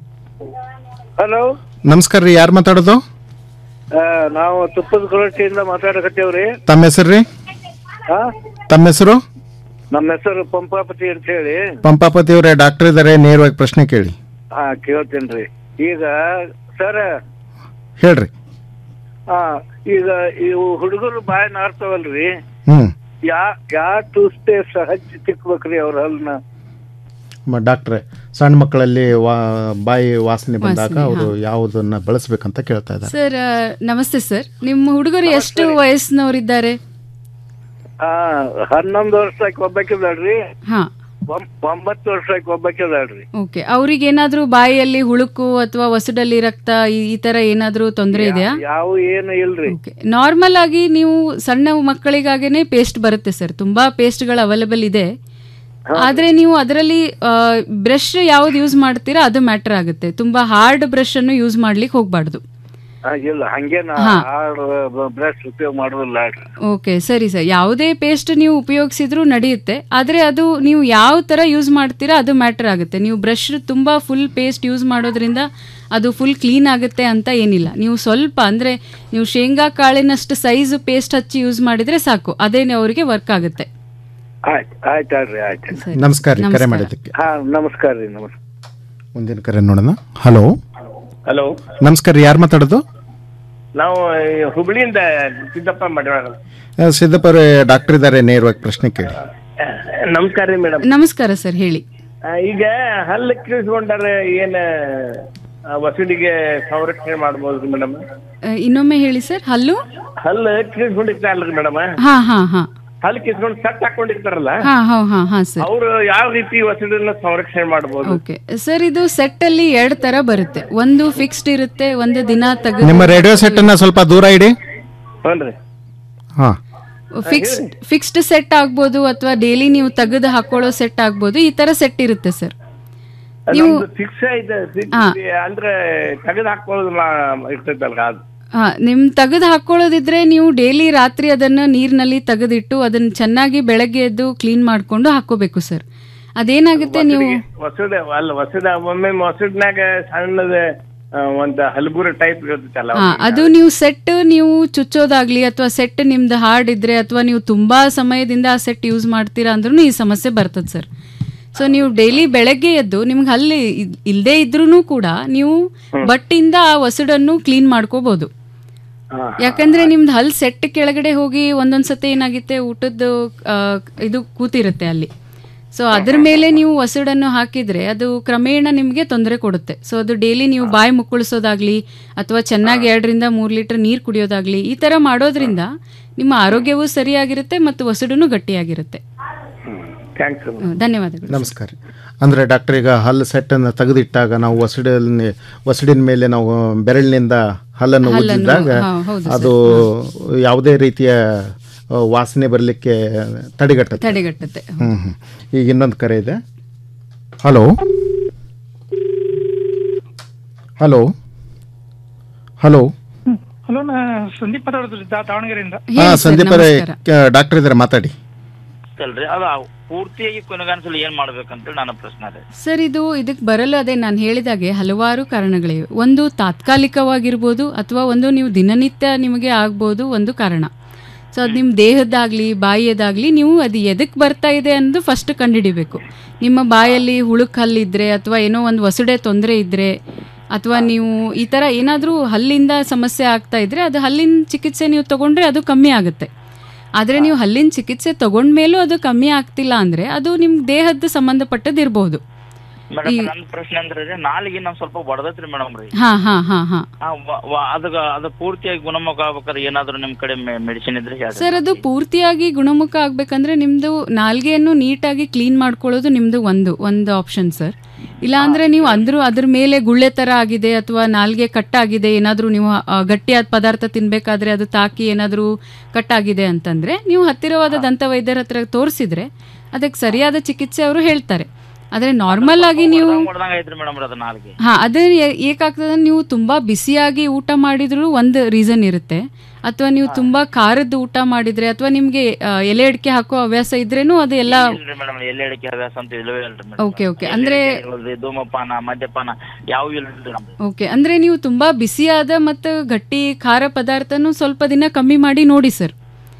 hello ನಮಸ್ಕಾರ ರೀ ಯಾರು ಮಾತಾಡೋದು ನಾವು ತುಪ್ಪದ ಕೊರಟಿಯಿಂದ ಮಾತಾಡಕತ್ತೇವ್ರಿ ತಮ್ಮ ಹೆಸರು ರೀ ಹಾ ತಮ್ಮ ಹೆಸರು ನಮ್ಮ ಹೆಸರು ಪಂಪಾಪತಿ ಅಂತ ಹೇಳಿ ಪಂಪಾಪತಿ ಅವರೇ ಡಾಕ್ಟರ್ ಇದ್ದಾರೆ ನೇರವಾಗಿ ಪ್ರಶ್ನೆ ಕೇಳಿ ಹಾ ಕೇಳ್ತೇನ್ರಿ ಈಗ ಸರ್ ಹೇಳ್ರಿ ಹಾ ಈಗ ಇವು ಹುಡುಗರು ಬಾಯಿ ನಾರ್ತಾವಲ್ರಿ ಹ್ಮ್ ಯಾ ಯಾ ಟೂತ್ಪೇಸ್ಟ್ ಹಚ್ಚಿ ತಿಕ್ಬೇಕ್ರಿ ಅವ್ರ ಹಲ್ನ ಮ- ಡಾಕ್ಟ್ರೆ ಸಣ್ಣ ಮಕ್ಕಳಲ್ಲಿ ವಾ ಬಾಯಿ ವಾಸನೆ ಬಂದಾಗ ವಾಸನೆ, ಅವರು ಯಾವುದನ್ನ ಬಳಸಬೇಕಂತ ಕೇಳ್ತಾ ಇದ್ದಾರೆ ಸರ್ ನಮಸ್ತೆ ಸರ್ ನಿಮ್ಮ ಹುಡುಗರು ಎಷ್ಟು ವಯಸ್ಸಿನವರಿದ್ದಾರೆ ಹಾ ಹನ್ನೊಂದು ವರ್ಷಕ್ಕೆ ಒಬ್ಬಾಕಿದಾಳ್ರಿ ಹಾ ಒಂ- ಒಂಬತ್ತು ವರ್ಷಕ್ಕೆ ಒಬ್ಬಾಕಿದಾಳ್ರಿ ಓಕೆ ಅವ್ರಿಗೆ ಏನಾದ್ರೂ ಬಾಯಿಯಲ್ಲಿ ಹುಳುಕು ಅಥವಾ ಒಸಡಲ್ಲಿ ರಕ್ತ ಈ- ಈ ತರ ಏನಾದ್ರೂ ತೊಂದರೆ ಇದೆಯಾ ಯಾವ ಏನು ಇಲ್ರಿ ಓಕೆ ನಾರ್ಮಲ್ ಆಗಿ ನೀವು ಸಣ್ಣ ಮಕ್ಕಳಿಗಾಗೇನೆ ಪೇಸ್ಟ್ ಬರುತ್ತೆ ಸರ್ ತುಂಬಾ ಪೇಸ್ಟ್ಗಳು ಅವೈಲೇಬಲ್ ಇದೆ ಆದ್ರೆ ನೀವು ಅದರಲ್ಲಿ ಬ್ರಷ್ ಯಾವ್ದು ಯೂಸ್ ಮಾಡ್ತೀರಾ ಅದು ಮ್ಯಾಟರ್ ಆಗುತ್ತೆ ತುಂಬಾ ಹಾರ್ಡ್ ಬ್ರಷ್ ಅನ್ನು ಯೂಸ್ ಮಾಡ್ಲಿಕ್ಕೆ ಹೋಗ್ಬಾರ್ದು ಆ, ಇಲ್ಲ ಹಂಗೇನ ಹಾ. ಹಾರ್ಡ್ ಬ್ರಷ್ ಉಪಯೋಗ ಮಾಡೋದಿಲ್ಲ ಅಲ್ರಿ ಓಕೆ ಸರಿ ಸರ್ ಯಾವುದೇ ಪೇಸ್ಟ್ ನೀವು ಉಪಯೋಗಿಸಿದ್ರೂ ನಡೆಯುತ್ತೆ ಆದರೆ ಅದು ನೀವು ಯಾವ ಥರ ಯೂಸ್ ಮಾಡ್ತೀರಾ ಅದು ಮ್ಯಾಟರ್ ಆಗುತ್ತೆ ನೀವು ಬ್ರಷ್ ತುಂಬ ಫುಲ್ ಪೇಸ್ಟ್ ಯೂಸ್ ಮಾಡೋದ್ರಿಂದ ಅದು ಫುಲ್ ಕ್ಲೀನ್ ಆಗುತ್ತೆ ಅಂತ ಏನಿಲ್ಲ ನೀವು ಸ್ವಲ್ಪ ಅಂದರೆ ನೀವು ಶೇಂಗಾ ಕಾಳಿನಷ್ಟು ಸೈಜ್ ಪೇಸ್ಟ್ ಹಚ್ಚಿ ಯೂಸ್ ಮಾಡಿದರೆ ಸಾಕು ಅದೇನೆ ಅವರಿಗೆ ವರ್ಕ್ ಆಗುತ್ತೆ ಆಯ್ತು ಆಯ್ತು ಅಲ್ರಿ ಆಯ್ತು ಸರಿ ನಮಸ್ಕಾರ ರೀ ಕರೆ ನಮಸ್ಕಾರ. ಮಾಡಿದ್ದಕ್ಕೆ ಹಾ ನಮಸ್ಕಾರ ರೀ ನಮಸ್ಕಾರ ಮುಂದಿನ ಕರೆ ನೋಡೋಣ ಹಲೋ ಹಲೋ ನಮಸ್ಕಾರ ರೀ ಯಾರು ಮಾತಾಡೋದು ನಾವು ಈ ಹುಬ್ಳಿಯಿಂದ ಸಿದ್ದಪ್ಪ ಮಡಿವಾಳ ಆ, ಸಿದ್ದಪ್ಪ ಅವರೇ ಡಾಕ್ಟರ್ ಇದ್ದಾರೆ ನೇರವಾಗಿ ಪ್ರಶ್ನೆ ಕೇಳಿ ನಮಸ್ಕಾರ ರೀ ಮೇಡಮ್ ನಮಸ್ಕಾರ ಸರ್ ಹೇಳಿ ಈಗ ಹಲ್ಲು ಕಿಳಿಸ್ಕೊಂಡಾರೆ ಏನ್ ಆ, ವಸೂಲಿಗೆ ಸಂರಕ್ಷಣೆ ಮಾಡ್ಬೋದ್ರಿ ಮೇಡಮ್ ಆ, ಇನ್ನೊಮ್ಮೆ ಹೇಳಿ ಸರ್ ಹಲ್ಲು ಹಲ್ಲು ಕಿಳಿಸ್ಕೊಂಡಿರ್ತಾರಲ್ರಿ ಮೇಡಮ್ ಹಾ ಹಾ ಹಾ ಹಲ್ಲು ಕಿಸ್ಕೊಂಡು ಸಟ್ ಹಾಕೊಂಡಿರ್ತಾರಲ್ಲ ಹಾ ಹಾ ಹಾ ಹಾ ಸರ್ ಅವ್ರು ಯಾವ ರೀತಿ ವಸೂಲಿನ ಸಂರಕ್ಷಣೆ ಮಾಡ್ಬೋದು ಓಕೆ ಸರ್ ಇದು ಸೆಟ್ ಅಲ್ಲಿ ಎರಡು ತರ ಬರುತ್ತೆ ಒಂದು ಫಿಕ್ಸ್ಡ್ ಇರುತ್ತೆ ಒಂದು ದಿನ ತೆಗೆದು ನಿಮ್ಮ ರೇಡಿಯೋ ಸೆಟ್ ಅನ್ನ ಸ್ವಲ್ಪ ದೂರ ಇಡಿ ಹ್ಞೂನ್ರಿ ಹಾ ಫಿಕ್ಸ್ಡ್ ಫಿಕ್ಸ್ಡ್ ಸೆಟ್ ಆಗ್ಬೋದು ಅಥವಾ ಡೈಲಿ ನೀವು ತೆಗೆದು ಹಾಕೊಳ್ಳೋ ಸೆಟ್ ಆಗ್ಬೋದು ಈ ತರ ಸೆಟ್ ಇರುತ್ತೆ ಸರ್ ನೀವು ನಮ್ದು ಫಿಕ್ಸ್ ಐತೆ fix ಹಾ. ಅಂದ್ರೆ ತೆಗೆದು ಹಾಕೊಳ್ಳೋದು ಇರ್ತೈತಲ್ರ ಅದು ಹಾ ನಿಮ್ ತೆಗೆದು ಹಾಕೊಳ್ಳೋದಿದ್ರೆ ನೀವು ಡೈಲಿ ರಾತ್ರಿ ಅದನ್ನ ನೀರಿನಲ್ಲಿ ತೆಗೆದಿಟ್ಟು ಅದನ್ನ ಚೆನ್ನಾಗಿ ಬೆಳಗ್ಗೆ ಎದ್ದು ಕ್ಲೀನ್ ಮಾಡ್ಕೊಂಡು ಹಾಕೋಬೇಕು ಸರ್ ಅದೇನಾಗುತ್ತೆ ನೀವು ವಸೂದೆ ಅಲ್ಲ ವಸೂದ ಒಮ್ಮೆ ವಸೂದ್ನಾಗ ಸಣ್ಣದ ಆ, ಒಂದ್ ಹಲ್ಬುರ ಟೈಪ್ ಇರ್ತೈತಲ್ಲ ಹಾ ಅದು ನೀವು ಸೆಟ್ ನೀವು ಚುಚ್ಚೋದಾಗ್ಲಿ ಅಥವಾ ಸೆಟ್ ನಿಮ್ದು ಹಾರ್ಡ್ ಇದ್ರೆ ಅಥವಾ ನೀವು ತುಂಬಾ ಸಮಯದಿಂದ ಆ ಸೆಟ್ ಯೂಸ್ ಮಾಡ್ತೀರಾ ಅಂದ್ರೂ ಈ ಸಮಸ್ಯೆ ಬರ್ತದೆ ಸರ್ ಸೊ ನೀವು ಡೈಲಿ ಬೆಳಗ್ಗೆ ಎದ್ದು ನಿಮ್ಗೆ ಅಲ್ಲಿ ಇದ್- ಇಲ್ದೇ ಇದ್ರೂ ಕೂಡ ನೀವು ಬಟ್ಟಿಂದ ಆ ಒಸಡನ್ನು ಕ್ಲೀನ್ ಮಾಡ್ಕೋಬಹುದು ಯಾಕಂದ್ರೆ ನಿಮ್ದು ಹಲ್ ಸೆಟ್ ಕೆಳಗಡೆ ಹೋಗಿ ಒಂದೊಂದ್ಸತಿ ಏನಾಗುತ್ತೆ ಊಟದ್ದು ಆ, ಇದು ಕೂತಿರುತ್ತೆ ಅಲ್ಲಿ ಸೊ ಅದ್ರ ಮೇಲೆ ನೀವು ಒಸಡನ್ನು ಹಾಕಿದ್ರೆ ಅದು ಕ್ರಮೇಣ ನಿಮಗೆ ತೊಂದರೆ ಕೊಡುತ್ತೆ ಸೊ ಅದು ಡೈಲಿ ನೀವು ಬಾಯಿ ಮುಕ್ಕಳಿಸೋದಾಗ್ಲಿ ಅಥವಾ ಚೆನ್ನಾಗಿ ಎರಡರಿಂದ ಮೂರು ಲೀಟರ್ ನೀರು ಕುಡಿಯೋದಾಗ್ಲಿ ಈ ತರ ಮಾಡೋದ್ರಿಂದ ನಿಮ್ಮ ಆರೋಗ್ಯವೂ ಸರಿಯಾಗಿರುತ್ತೆ ಮತ್ತು ಒಸಡನ್ನು ಗಟ್ಟಿಯಾಗಿರುತ್ತೆ ಥ್ಯಾಂಕ್ಸ್ ಹ್ಮ್, ಧನ್ಯವಾದಗಳು ನಮಸ್ಕಾರ ಅಂದರೆ ಡಾಕ್ಟರ್ ಈಗ ಹಲ್ಲು ಸೆಟ್ಟನ್ನು ತೆಗೆದಿಟ್ಟಾಗ ನಾವು ಒಸಡಿನ ಒಸಡಿನ ಮೇಲೆ ನಾವು ಬೆರಳಿನಿಂದ ಹಲ್ಲನ್ನು ಹಲ್ಲನ್ನು, ಉಜ್ಜಿದಾಗ ಹಾ, ಹೌದು ಸರ್. ಅದು ಯಾವುದೇ ರೀತಿಯ ಆ, ವಾಸನೆ ಬರಲಿಕ್ಕೆ ತಡೆಗಟ್ಟುತ್ತೆ ತಡೆಗಟ್ಟುತ್ತೆ ಹ್ಮ್ ಹ್ಮ್. ಈಗ ಇನ್ನೊಂದು ಕರೆ ಇದೆ ಹಲೋ ಹಲೋ ಹಲೋ ಹಲೋ ನಾ ಸಂದೀಪ್ ಮಾತಾಡೋದ್ರಿ ದಾ- ದಾವಣಗೆರೆಯಿಂದ ಹಾ ಹೇಳಿ ಸರ್, ಸಂದೀಪ್ ಅವರೇ ನಮಸ್ಕಾರ. ಡಾಕ್ಟರ್ ಇದ್ದಾರೆ ಮಾತಾಡಿ ಅಲ್ರಿ ಅದು ಪೂರ್ತಿಯಾಗಿ ಕೊನೆಗಾಣಿಸಲು ಏನ್ ಮಾಡ್ಬೇಕಂತ ನನ್ನ ಪ್ರಶ್ನೆ ರೀ ಸರ್ ಇದು ಇದಕ್ಕೆ ಬರಲು ಅದೇ ನಾನು ಹೇಳಿದಾಗೆ ಹಲವಾರು ಕಾರಣಗಳಿವೆ ಒಂದು ತಾತ್ಕಾಲಿಕವಾಗಿರ್ಬೋದು ಅಥವಾ ಒಂದು ನೀವು ದಿನನಿತ್ಯ ನಿಮಗೆ ಆಗ್ಬೋದು ಒಂದು ಕಾರಣ ಸೊ ಅದು ನಿಮ್ಮ ದೇಹದ್ದಾಗಲಿ ಬಾಯಿಯದಾಗಲಿ ನೀವು ಅದು ಎದಕ್ಕೆ ಬರ್ತಾ ಇದೆ ಅನ್ನೋದು ಫಸ್ಟ್ ಕಂಡುಹಿಡಿಬೇಕು ನಿಮ್ಮ ಬಾಯಲ್ಲಿ ಹುಳುಕ್ ಹಲ್ಲಿದ್ರೆ ಅಥವಾ ಏನೋ ಒಂದು ಒಸಡೆ ತೊಂದರೆ ಇದ್ದರೆ ಅಥವಾ ನೀವು ಈ ಥರ ಏನಾದರೂ ಹಲ್ಲಿಂದ ಸಮಸ್ಯೆ ಆಗ್ತಾ ಇದ್ರೆ ಅದು ಹಲ್ಲಿನ ಚಿಕಿತ್ಸೆ ನೀವು ತಗೊಂಡ್ರೆ ಅದು ಕಮ್ಮಿ ಆಗುತ್ತೆ ಆದರೆ ನೀವು ಹಲ್ಲಿನ ಚಿಕಿತ್ಸೆ ತಗೊಂಡ್ಮೇಲೂ ಅದು ಕಮ್ಮಿ ಆಗ್ತಿಲ್ಲ ಅಂದರೆ ಅದು ನಿಮ್ಮ ದೇಹದ ಸಂಬಂಧಪಟ್ಟದ್ದು ಇರಬಹುದು ಮೇಡಮ್ ನನ್ನ ಪ್ರಶ್ನೆ ಅಂದ್ರೆ ರೀ ನಾಲಿಗೆ ನಮ್ ಸ್ವಲ್ಪ ಒಡದತ್ರಿ ಮೇಡಮ್ ರೀ ಹಾಂ ಹಾಂ ಹಾಂ ಹಾಂ ಆ, ವ- ವ- ಅದ ಅದು ಪೂರ್ತಿಯಾಗಿ ಗುಣಮುಖ ಆಗ್ಬೇಕಾದ್ರೆ ಏನಾದ್ರು ನಿಮ್ ಕಡೆ ಮೆಡಿಸಿನ್ ಇದ್ರೆ ಹೇಳ್ರಿ ಸರ್ ಅದು ಪೂರ್ತಿಯಾಗಿ ಗುಣಮುಖ ಆಗಬೇಕಂದ್ರೆ ನಿಮ್ಮದು ನಾಲ್ಗೆಯನ್ನು ನೀಟಾಗಿ ಕ್ಲೀನ್ ಮಾಡ್ಕೊಳ್ಳೋದು ನಿಮ್ಮದು ಒಂದು ಒಂದು ಆಪ್ಷನ್ ಸರ್ ಇಲ್ಲ ಅಂದ್ರೆ ನೀವು ಅಂದ್ರೂ ಅದ್ರ ಮೇಲೆ ಗುಳ್ಳೆ ಥರ ಆಗಿದೆ ಅಥವಾ ನಾಲ್ಗೆ ಕಟ್ಟಾಗಿದೆ ಏನಾದರೂ ನೀವು ಆ, ಗಟ್ಟಿಯಾದ ಪದಾರ್ಥ ತಿನ್ಬೇಕಾದ್ರೆ ಅದು ತಾಕಿ ಏನಾದರೂ ಕಟ್ಟಾಗಿದೆ ಅಂತಂದ್ರೆ ನೀವು ಹತ್ತಿರವಾದ ದಂತ ವೈದ್ಯರ ಹತ್ರ ತೋರಿಸಿದ್ರೆ ಅದಕ್ಕೆ ಸರಿಯಾದ ಚಿಕಿತ್ಸೆ ಅವರು ಹೇಳ್ತಾರೆ ಆದರೆ ನಾರ್ಮಲ್ ಆಗಿ ನೀವು ಹೊಡೆದಂಗ ಐತ್ರಿ ಮೇಡಮ್ ಅದು ನಾಲ್ಗೆ ಹಾ ಅದೇ ಏ- ಏಕಾಗ್ತದೆ ನೀವು ತುಂಬಾ ಬಿಸಿಯಾಗಿ ಊಟ ಮಾಡಿದ್ರು ಒಂದು ರೀಸನ್ ಇರುತ್ತೆ ಅಥವಾ ನೀವು ತುಂಬಾ ಖಾರದ್ದು ಊಟ ಮಾಡಿದ್ರೆ ಅಥವಾ ನಿಮ್ಗೆ ಆ, ಎಲೆ ಅಡಿಕೆ ಹಾಕೋ ಹವ್ಯಾಸ ಇದ್ರೇನು ಅದು ಎಲ್ಲ ಇಲ್ರಿ ಮೇಡಮ್ ಎಲ್ಲಿ ಅಡಿಕೆ ಹವ್ಯಾಸ ಅಂತ ಇಲ್ಲವೇ ಇಲ್ರಿ ಮೇಡಮ್ ಓಕೆ ಓಕೆ ಅಂದ್ರೆ ಧೂಮಪಾನ ಮದ್ಯಪಾನ ಯಾವ ಇಲ್ರಿ ನಮ್ದು ಓಕೆ ಅಂದ್ರೆ ನೀವು ತುಂಬಾ ಬಿಸಿಯಾದ ಮತ್ತು ಗಟ್ಟಿ ಖಾರ ಪದಾರ್ಥನೂ ಸ್ವಲ್ಪ ದಿನ ಕಮ್ಮಿ ಮಾಡಿ ನೋಡಿ ಸರ್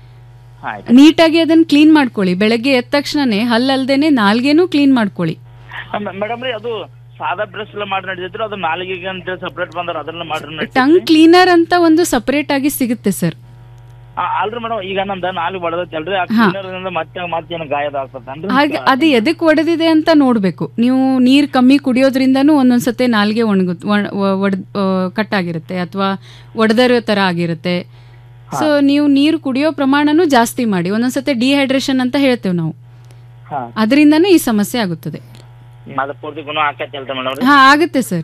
ಆಯ್ತು ನೀಟಾಗಿ ಅದನ್ನ ಕ್ಲೀನ್ ಮಾಡ್ಕೊಳ್ಳಿ ಬೆಳಗ್ಗೆ ಎದ್ದ ತಕ್ಷಣನೇ ಹಲ್ಲಲ್ದೇನೆ ನಾಲ್ಗೆನೂ ಕ್ಲೀನ್ ಮಾಡ್ಕೊಳ್ಳಿ ಮೇಡಮ್ ರೀ ಅದು ಸಾದಾ ಬ್ರಷ್ ಎಲ್ಲ ಮಾಡಿ ನಡೆದಿದ್ರು ಅದು ನಾಲಿಗೆಗೆ ಅಂತ ಸಪ್ರೇಟ್ ಬಂದ್ರ ಅದನ್ನ ಮಾಡಿ ಟಂಗ್ ಕ್ಲೀನರ್ ಅಂತ ಒಂದು ಸಪರೇಟ್ ಆಗಿ ಸಿಗುತ್ತೆ ಸರ್ ಅಲ್ರಿ ಮೇಡಮ್ ಈಗ ನಮ್ದ ನಾಲಿಗೆ ಹೊಡೆದೈತಿ ಅಲ್ರಿ ಆ ಹಾ. cleaner ಇಂದ ಮತ್ತೆ ಮತ್ತೇನು ಗಾಯದ ಆಗ್ತದನ್ರಿ ಹಾಗೆ ಅದು ಎದಕ್ಕೆ ಒಡೆದಿದೆ ಅಂತ ನೋಡಬೇಕು ನೀವು ನೀರು ಕಮ್ಮಿ ಕುಡಿಯೋದ್ರಿಂದನೂ ಒಂದೊಂದ್ಸತಿ ನಾಲ್ಗೆ ಒಣಗು ಒಡ್ ಕಟ್ಟಾಗಿರುತ್ತೆ ಅಥವಾ ಒಡೆದಿರೋ ಥರ ಆಗಿರುತ್ತೆ ಸೊ ನೀವು ನೀರು ಕುಡಿಯೋ ಪ್ರಮಾಣನೂ ಜಾಸ್ತಿ ಮಾಡಿ ಒಂದೊಂದ್ಸತಿ ಡಿಹೈಡ್ರೇಷನ್ ಅಂತ ಹೇಳ್ತೇವೆ ನಾವು ಹಾ. ಅದರಿಂದನೂ ಈ ಸಮಸ್ಯೆ ಆಗುತ್ತದೆ ಅದ ಪೂರ್ತಿ ಗುಣ ಆಕೈತಿ ಅಲ್ರಿ ಮೇಡಮ್ ಹಾ ಆಗುತ್ತೆ ಸರ್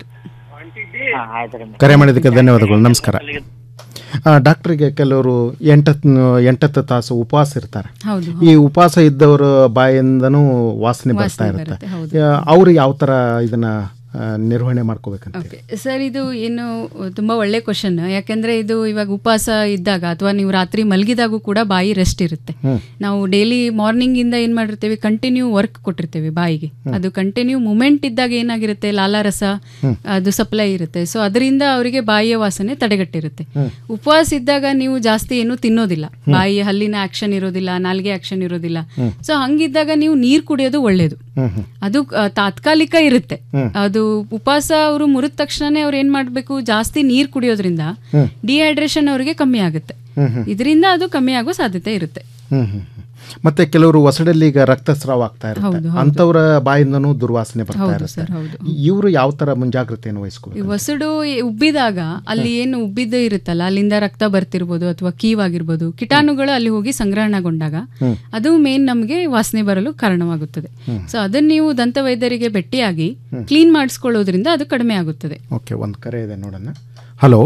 ಹಾ ಆಯ್ತು ರೀ ಕರೆ ಮಾಡಿದ್ದಕ್ಕೆ ಧನ್ಯವಾದಗಳು ನಮಸ್ಕಾರ ಆ, ಡಾಕ್ಟ್ರಿಗೆ ಕೆಲವರು ಎಂಟತ್ತು ಎಂಟತ್ತು ತಾಸು ಉಪವಾಸ ಇರ್ತಾರೆ ಹೌದು ಈ ಉಪವಾಸ ಇದ್ದವರ ಬಾಯಿಂದನೂ ವಾಸನೆ ಬರ್ತಾ ವಾಸನೆ ಇರುತ್ತೆ ಬರುತ್ತೆ, ಹೌದು. ಆ, ಅವ್ರು ಯಾವ ಥರ ಇದನ್ನ ಆ, ನಿರ್ವಹಣೆ ಮಾಡ್ಕೋಬೇಕಂತ ಓಕೆ ಸರ್ ಇದು ಏನು ತುಂಬ ಒಳ್ಳೆ ಕ್ವಶನ್ ಯಾಕೆಂದರೆ ಇದು ಇವಾಗ ಉಪವಾಸ ಇದ್ದಾಗ ಅಥವಾ ನೀವು ರಾತ್ರಿ ಮಲಗಿದಾಗೂ ಕೂಡ ಬಾಯಿ ರೆಸ್ಟ್ ಇರುತ್ತೆ ನಾವು ಡೈಲಿ ಮಾರ್ನಿಂಗಿಂದ ಏನು ಮಾಡಿರ್ತೀವಿ ಕಂಟಿನ್ಯೂ ವರ್ಕ್ ಕೊಟ್ಟಿರ್ತೀವಿ ಬಾಯಿಗೆ ಅದು ಕಂಟಿನ್ಯೂ ಮೂಮೆಂಟ್ ಇದ್ದಾಗ ಏನಾಗಿರುತ್ತೆ ಲಾಲಾರಸ ಅದು ಸಪ್ಲೈ ಇರುತ್ತೆ ಸೊ ಅದರಿಂದ ಅವರಿಗೆ ಬಾಯಿಯ ವಾಸನೆ ತಡೆಗಟ್ಟಿರುತ್ತೆ ಉಪವಾಸ ಇದ್ದಾಗ ನೀವು ಜಾಸ್ತಿ ಏನು ತಿನ್ನೋದಿಲ್ಲ ಬಾಯಿ ಹಲ್ಲಿನ ಆಕ್ಷನ್ ಇರೋದಿಲ್ಲ ನಾಲ್ಗೆ ಆಕ್ಷನ್ ಇರೋದಿಲ್ಲ ಸೊ ಹಂಗಿದ್ದಾಗ ನೀವು ನೀರು ಕುಡಿಯೋದು ಒಳ್ಳೇದು ಅದು ಆ, ತಾತ್ಕಾಲಿಕ ಇರುತ್ತೆ ಅದು ಉಪವಾಸ ಅವರು ಮುರಿದ ತಕ್ಷಣನೇ ಅವ್ರು ಏನ್ ಮಾಡ್ಬೇಕು ಜಾಸ್ತಿ ನೀರು ಕುಡಿಯೋದ್ರಿಂದ ಡಿಹೈಡ್ರೇಷನ್ ಅವರಿಗೆ ಕಮ್ಮಿ ಆಗುತ್ತೆ ಇದರಿಂದ ಅದು ಕಮ್ಮಿ ಆಗೋ ಸಾಧ್ಯತೆ ಇರುತ್ತೆ ಹ್ಮ್ ಹ್ಮ್ ಹ್ಮ್. ಮತ್ತೆ ಕೆಲವರು ಹೊಸಡಲ್ಲಿ ಈಗ ರಕ್ತಸ್ರಾವ ಆಗ್ತಾ ಇರುತ್ತೆ ಹೌದು, ಹೌದು. ಅಂಥವ್ರ ಬಾಯಿಂದನೂ ದುರ್ವಾಸನೆ ಬರ್ತಾ ಹೌದು ಇರುತ್ತೆ ಸರ್ ಹೌದು ಇವರು ಯಾವ ತರ ಮುಂಜಾಗ್ರತೆಯನ್ನು ಈ ವಹಿಸ್ಕೋಬೇಕು ಒಸಡು ಉಬ್ಬಿದಾಗ ಅಲ್ಲಿ ಏನು ಉಬ್ಬಿದ್ದು ಇರುತ್ತಲ್ಲ ಅಲ್ಲಿಂದ ರಕ್ತ ಬರ್ತಿರ್ಬೋದು ಅಥವಾ ಕೀವಾಗಿರ್ಬೋದು ಕಿಟಾಣುಗಳು ಅಲ್ಲಿ ಹೋಗಿ ಸಂಗ್ರಹಣಗೊಂಡಾಗ ಅದು ಮೇನ್ ನಮಗೆ ವಾಸನೆ ಬರಲು ಕಾರಣವಾಗುತ್ತದೆ ಸೊ ಅದನ್ನ ನೀವು ದಂತ ವೈದ್ಯರಿಗೆ ಭೇಟಿಯಾಗಿ ಕ್ಲೀನ್ ಮಾಡಿಸ್ಕೊಳ್ಳೋದ್ರಿಂದ ಅದು ಕಡಿಮೆ ಆಗುತ್ತದೆ ಓಕೆ ಒಂದು ಕರೆ ಇದೆ ನೋಡೋಣ ಹಲೋ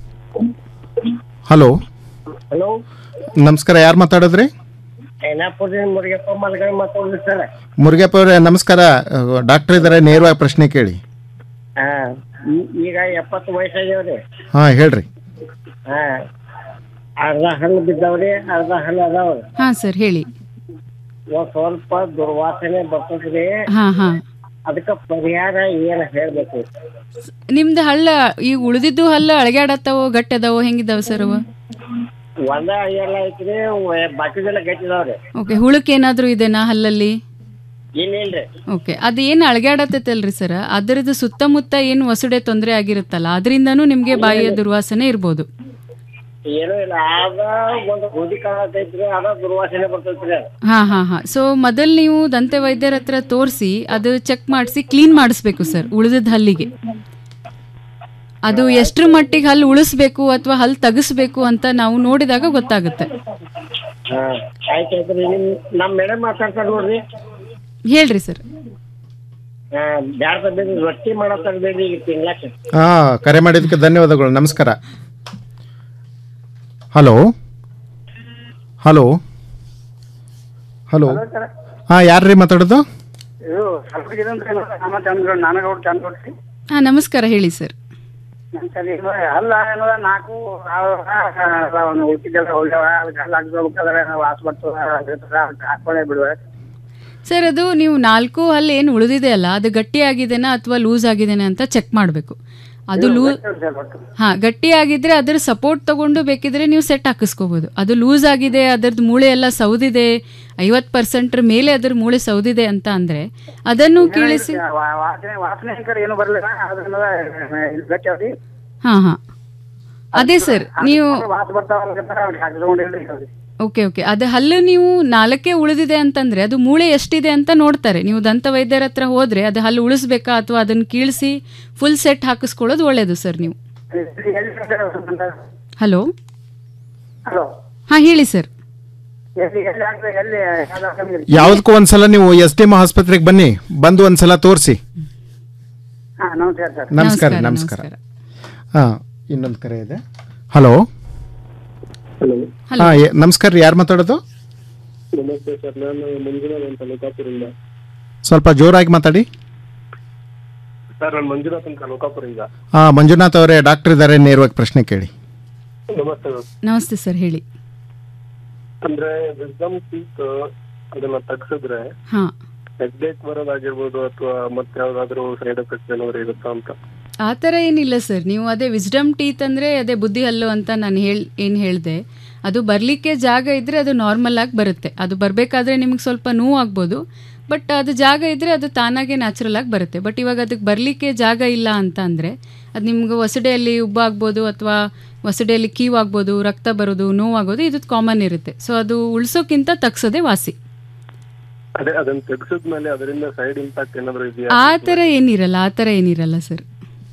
ಹಲೋ ಹಲೋ ನಮಸ್ಕಾರ ಯಾರು ಮಾತಾಡಿದ್ರಿ ಏನಾಪುರದಿಂದ ಮುರುಗಪ್ಪ ಮಲ್ಗೈ ಮಾತಾಡೋದು ಸರ್ ಮುರುಗಪ್ಪ ಅವರೇ ನಮಸ್ಕಾರ ಡಾಕ್ಟರ್ ಇದ್ದಾರೆ ನೇರವಾಗಿ ಪ್ರಶ್ನೆ ಕೇಳಿ ಹಾ ಈ- ಈಗ ಎಪ್ಪತ್ತು ವಯಸ್ಸಾಗ್ಯಾವ್ರಿ ಹಾಂ ಹೇಳ್ರಿ ಹಾ ಅರ್ಧ ಹಣ್ಣು ಬಿದ್ದಾವ್ರಿ ಅರ್ಧ ಹಣ್ಣು ಅದಾವ್ರಿ ಹಾ ಸರ್ ಹೇಳಿ ಒಂದ್ ಸ್ವಲ್ಪ ದುರ್ವಾಸನೆ ಬರ್ತದ್ರಿ ಹಾ ಹಾ ಅದಕ್ಕೆ ಪರಿಹಾರ ಏನು ಹೇಳ್ಬೇಕು ನಿಮ್ದು ಹಳ್ಳ ಈಗ ಉಳಿದಿದ್ದು ಹಲ್ಲ ಅಳಗ್ಯಾಡತ್ತಾವೋ ಗಟ್ಟಿ ಅದಾವೋ ಹೆಂಗಿದಾವ ಸರ್ ಅವ ಒಂದ ಎಲ್ಲ ಐತ್ರಿ ಬಾಕಿದೆಲ್ಲ ಗಟ್ಟಿದಾವ್ರಿ ಓಕೆ ಹುಳಕ್ ಏನಾದ್ರೂ ಇದೆನಾ ಹಲ್ಲಲ್ಲಿ ಏನಿಲ್ರಿ ಓಕೆ ಅದು ಏನು ಅಳಗ್ಯಾಡತ್ತೈತಲ್ರಿ ಸರ್ ಅದರದ್ದು ಸುತ್ತಮುತ್ತ ಏನು ವಸುಡೆ ತೊಂದರೆ ಆಗಿರುತ್ತಲ್ಲ ಅದರಿಂದನೂ ನಿಮಗೆ ಬಾಯಿಯ ದುರ್ವಾಸನೆ ಇರ್ಬೋದು ಏನೂ ಇಲ್ಲ ಅದ ಒಂದು ಗೋಧಿ ಕಾಳ ಐತ್ರಿ ಅದ ದುರ್ವಾಸನೆ ಬರ್ತೈತ್ರಿ ಹಾ ಹಾ ಹಾ ಸೊ ಮೊದಲು ನೀವು ದಂತ ವೈದ್ಯರ ಹತ್ರ ತೋರಿಸಿ ಅದು ಚೆಕ್ ಮಾಡಿಸಿ ಕ್ಲೀನ್ ಮಾಡಿಸ್ಬೇಕು ಸರ್ ಉಳಿದದ ಹಲ್ಲಿಗೆ ಅದು ಎಷ್ಟ್ರ ಮಟ್ಟಿಗೆ ಹಲ್ಲು ಉಳಿಸ್ಬೇಕು ಅಥವಾ ಹಲ್ಲು ತೆಗಿಸ್ಬೇಕು ಅಂತ ನಾವು ನೋಡಿದಾಗ ಗೊತ್ತಾಗುತ್ತೆ ಹಾ ಆಯ್ತು ಆಯ್ತು ರೀ ನಿಮ್ ನಮ್ಮ ಮೇಡಮ್ ಮಾತಾಡ್ತಾರ ನೋಡ್ರಿ ಹೇಳ್ರಿ ಸರ್ ಬ್ಯಾಡ ತಗ್ಬೇಡ್ರಿ ರೊಟ್ಟಿ ಮಾಡೋ ತಗ್ಬೇಡ್ರಿ ಈಗ ತಿಂಗ್ಳಕ್ಕೆ ಹಾ ಕರೆ ಮಾಡಿದ್ದಕ್ಕೆ ಧನ್ಯವಾದಗಳು ನಮಸ್ಕಾರ ಹಲೋ ಹಲೋ ಹಲೋ ಹಾ ಯಾರ್ರೀ ಮಾತಾಡೋದು ಇದು ಸ್ವಲ್ಪ ನಮ್ಮ ಚಂದ್ರ ನಾನಗೌಡ ಚಂದ್ರಗೌಡ್ರಿ ಹಾ ನಮಸ್ಕಾರ ಹೇಳಿ ಸರ್ ಸರಿ ಅಲ್ಲ ಏನದ ನಾಲ್ಕು ಅವನು ಉಳ್ಕಿದ್ದೆಲ್ಲ ಹೋಗ್ಯಾವ ಅದಕ್ಕೆ ಹಲ್ಲ ಹಾಕ್ಬೇಕಾದ್ರೆ ವಾಸ ಬರ್ತದ ಹಾಕೊಂಡೇ ಬಿಡುವ ಸರ್ ಅದು ನೀವು ನಾಲ್ಕು ಹಲ್ಲು ಏನು ಉಳಿದಿದೆ ಅಲ್ಲ ಅದು ಗಟ್ಟಿ ಆಗಿದೆನಾ ಅಥವಾ ಲೂಸ್ ಆಗಿದೆನಾ ಅಂತ ಚೆಕ್ ಮಾಡಬೇಕು ಅದು ಲೂ ಹಾ ಗಟ್ಟಿ ಆಗಿದ್ರೆ ಅದರ ಸಪೋರ್ಟ್ ತಗೊಂಡು ಬೇಕಿದ್ರೆ ನೀವು ಸೆಟ್ ಹಾಕಿಸ್ಕೋಬಹುದು ಅದು ಲೂಸ್ ಆಗಿದೆ ಅದರದ್ದು ಮೂಳೆ ಎಲ್ಲ ಸೌದಿದೆ ಐವತ್ತು ಪರ್ಸೆಂಟ್ರ ಮೇಲೆ ಅದರ ಮೂಳೆ ಸೌದಿದೆ ಅಂತ ಅಂದ್ರೆ ಅದನ್ನು ಕೀಳಿಸಿ ವಾಸನೆ ವಾಸನೆ ಕಡೆ ಏನು ಬರಲಿಲ್ಲ ಅದನ್ನ ಗಟ್ಟಿ ಅವ್ರಿ ಹಾ ಹಾ ಅದೇ ಸರ್ ನೀವು ವಾಸ ಬರ್ತಾವಲ್ಲ ಹಾಕಿಸ್ಕೊಂಡಿಲ್ರಿ ಅವ್ರಿ ಓಕೆ ಓಕೆ ಅದು ಹಲ್ಲು ನೀವು ನಾಲ್ಕೇ ಉಳಿದಿದೆ ಅಂತಂದ್ರೆ ಅದು ಮೂಳೆ ಎಷ್ಟಿದೆ ಅಂತ ನೋಡ್ತಾರೆ ನೀವು ದಂತ ವೈದ್ಯರ ಹತ್ರ ಹೋದ್ರೆ ಅದು ಹಲ್ಲು ಉಳಿಸ್ಬೇಕಾ ಅಥವಾ ಅದನ್ನು ಕೀಳಿಸಿ ಫುಲ್ ಸೆಟ್ ಹಾಕಿಸ್ಕೊಳ್ಳೋದು ಒಳ್ಳೇದು ಸರ್ ನೀವು ಹಲೋ ಹಲೋ ಹಾ ಹೇಳಿ ಸರ್ ಎಲ್ಲಿ ಎಲ್ಲಿ ಆಗ್ತದೆ ಎಲ್ಲಿ ಯಾವ್ದು ಯಾವ್ದಕ್ಕೂ ಒಂದ್ಸಲ ನೀವು ಎಸ್ ಡಿ ಎಂ ಆಸ್ಪತ್ರೆಗೆ ಬನ್ನಿ ಬಂದು ಒಂದ್ಸಲ ತೋರಿಸಿ ಹಾ ನಮಸ್ಕಾರ ಸರ್ ನಮಸ್ಕಾರ ನಮಸ್ಕಾರ ಹಾ ಇನ್ನೊಂದು ಕರೆ ಇದೆ ಹಲೋ ಹಾ ಎ- ನಮಸ್ಕಾರ ರೀ ಯಾರು ಮಾತಾಡೋದು ನಮಸ್ತೆ ಸರ್ ನಾನು ಮಂಜುನಾಥ್ ಅಂತ ಲೋಕಾಪುರಿಂದ ಸ್ವಲ್ಪ ಜೋರಾಗಿ ಮಾತಾಡಿ ಸರ್ ನಾನು ಮಂಜುನಾಥ್ ಅಂತ ಲೋಕಾಪುರಿಂದ ಹಾ ಮಂಜುನಾಥ್ ಅವರೇ ಡಾಕ್ಟರ್ ಇದ್ದಾರೆ ನೇರವಾಗಿ ಪ್ರಶ್ನೆ ಕೇಳಿ ನಮಸ್ತೆ ಮ್ಯಾಮ್ ನಮಸ್ತೆ ಸರ್ ಹೇಳಿ ಅಂದ್ರೆ ವಿಸ್ಡಮ್ ಟೀತ್ ಅದನ್ನ ತಗ್ಸಿದ್ರೆ ಹಾ ಹೆಡ್ಡೇಕ್ ಬರೋದಾಗಿರ್ಬೋದು ಅಥವಾ ಮತ್ತೆ ಯಾವ್ದಾದ್ರು ಸೈಡ್ ಎಫೆಕ್ಟ್ ಏನಾದ್ರು ಇರುತ್ತಾ ಅಂತ ಆ ಥರ ಏನಿಲ್ಲ ಸರ್ ನೀವು ಅದೇ ವಿಸ್ಡಮ್ ಟೀತ್ ಅಂದರೆ ಅದೇ ಬುದ್ಧಿ ಹಲ್ಲು ಅಂತ ನಾನು ಹೇಳ್ ಏನು ಹೇಳಿದೆ ಅದು ಬರಲಿಕ್ಕೆ ಜಾಗ ಇದ್ದರೆ ಅದು ನಾರ್ಮಲ್ ಆಗಿ ಬರುತ್ತೆ ಅದು ಬರಬೇಕಾದ್ರೆ ನಿಮಗೆ ಸ್ವಲ್ಪ ನೋವು ಆಗ್ಬೋದು ಬಟ್ ಅದು ಜಾಗ ಇದ್ದರೆ ಅದು ತಾನಾಗೆ ನ್ಯಾಚುರಲ್ ಆಗಿ ಬರುತ್ತೆ ಬಟ್ ಇವಾಗ ಅದಕ್ಕೆ ಬರಲಿಕ್ಕೆ ಜಾಗ ಇಲ್ಲ ಅಂತ ಅಂದರೆ ಅದು ನಿಮ್ಗೆ ಒಸಡೆಯಲ್ಲಿ ಉಬ್ಬ ಆಗ್ಬೋದು ಅಥವಾ ಒಸಡೆಯಲ್ಲಿ ಕೀವು ಆಗ್ಬೋದು ರಕ್ತ ಬರೋದು ನೋವಾಗೋದು ಇದು ಕಾಮನ್ ಇರುತ್ತೆ ಸೊ ಅದು ಉಳಿಸೋಕ್ಕಿಂತ ತಗ್ಸೋದೇ ವಾಸಿ ಅದೇ ಅದನ್ನ ತೆಗ್ಸಿದ್ಮೇಲೆ ಅದರಿಂದ ಸೈಡ್ ಇಂಪ್ಯಾಕ್ಟ್ ಏನಾದ್ರು ಇದೆಯಾ ಆ ಥರ ಏನಿರಲ್ಲ ಆ ಥರ ಏನಿರಲ್ಲ sir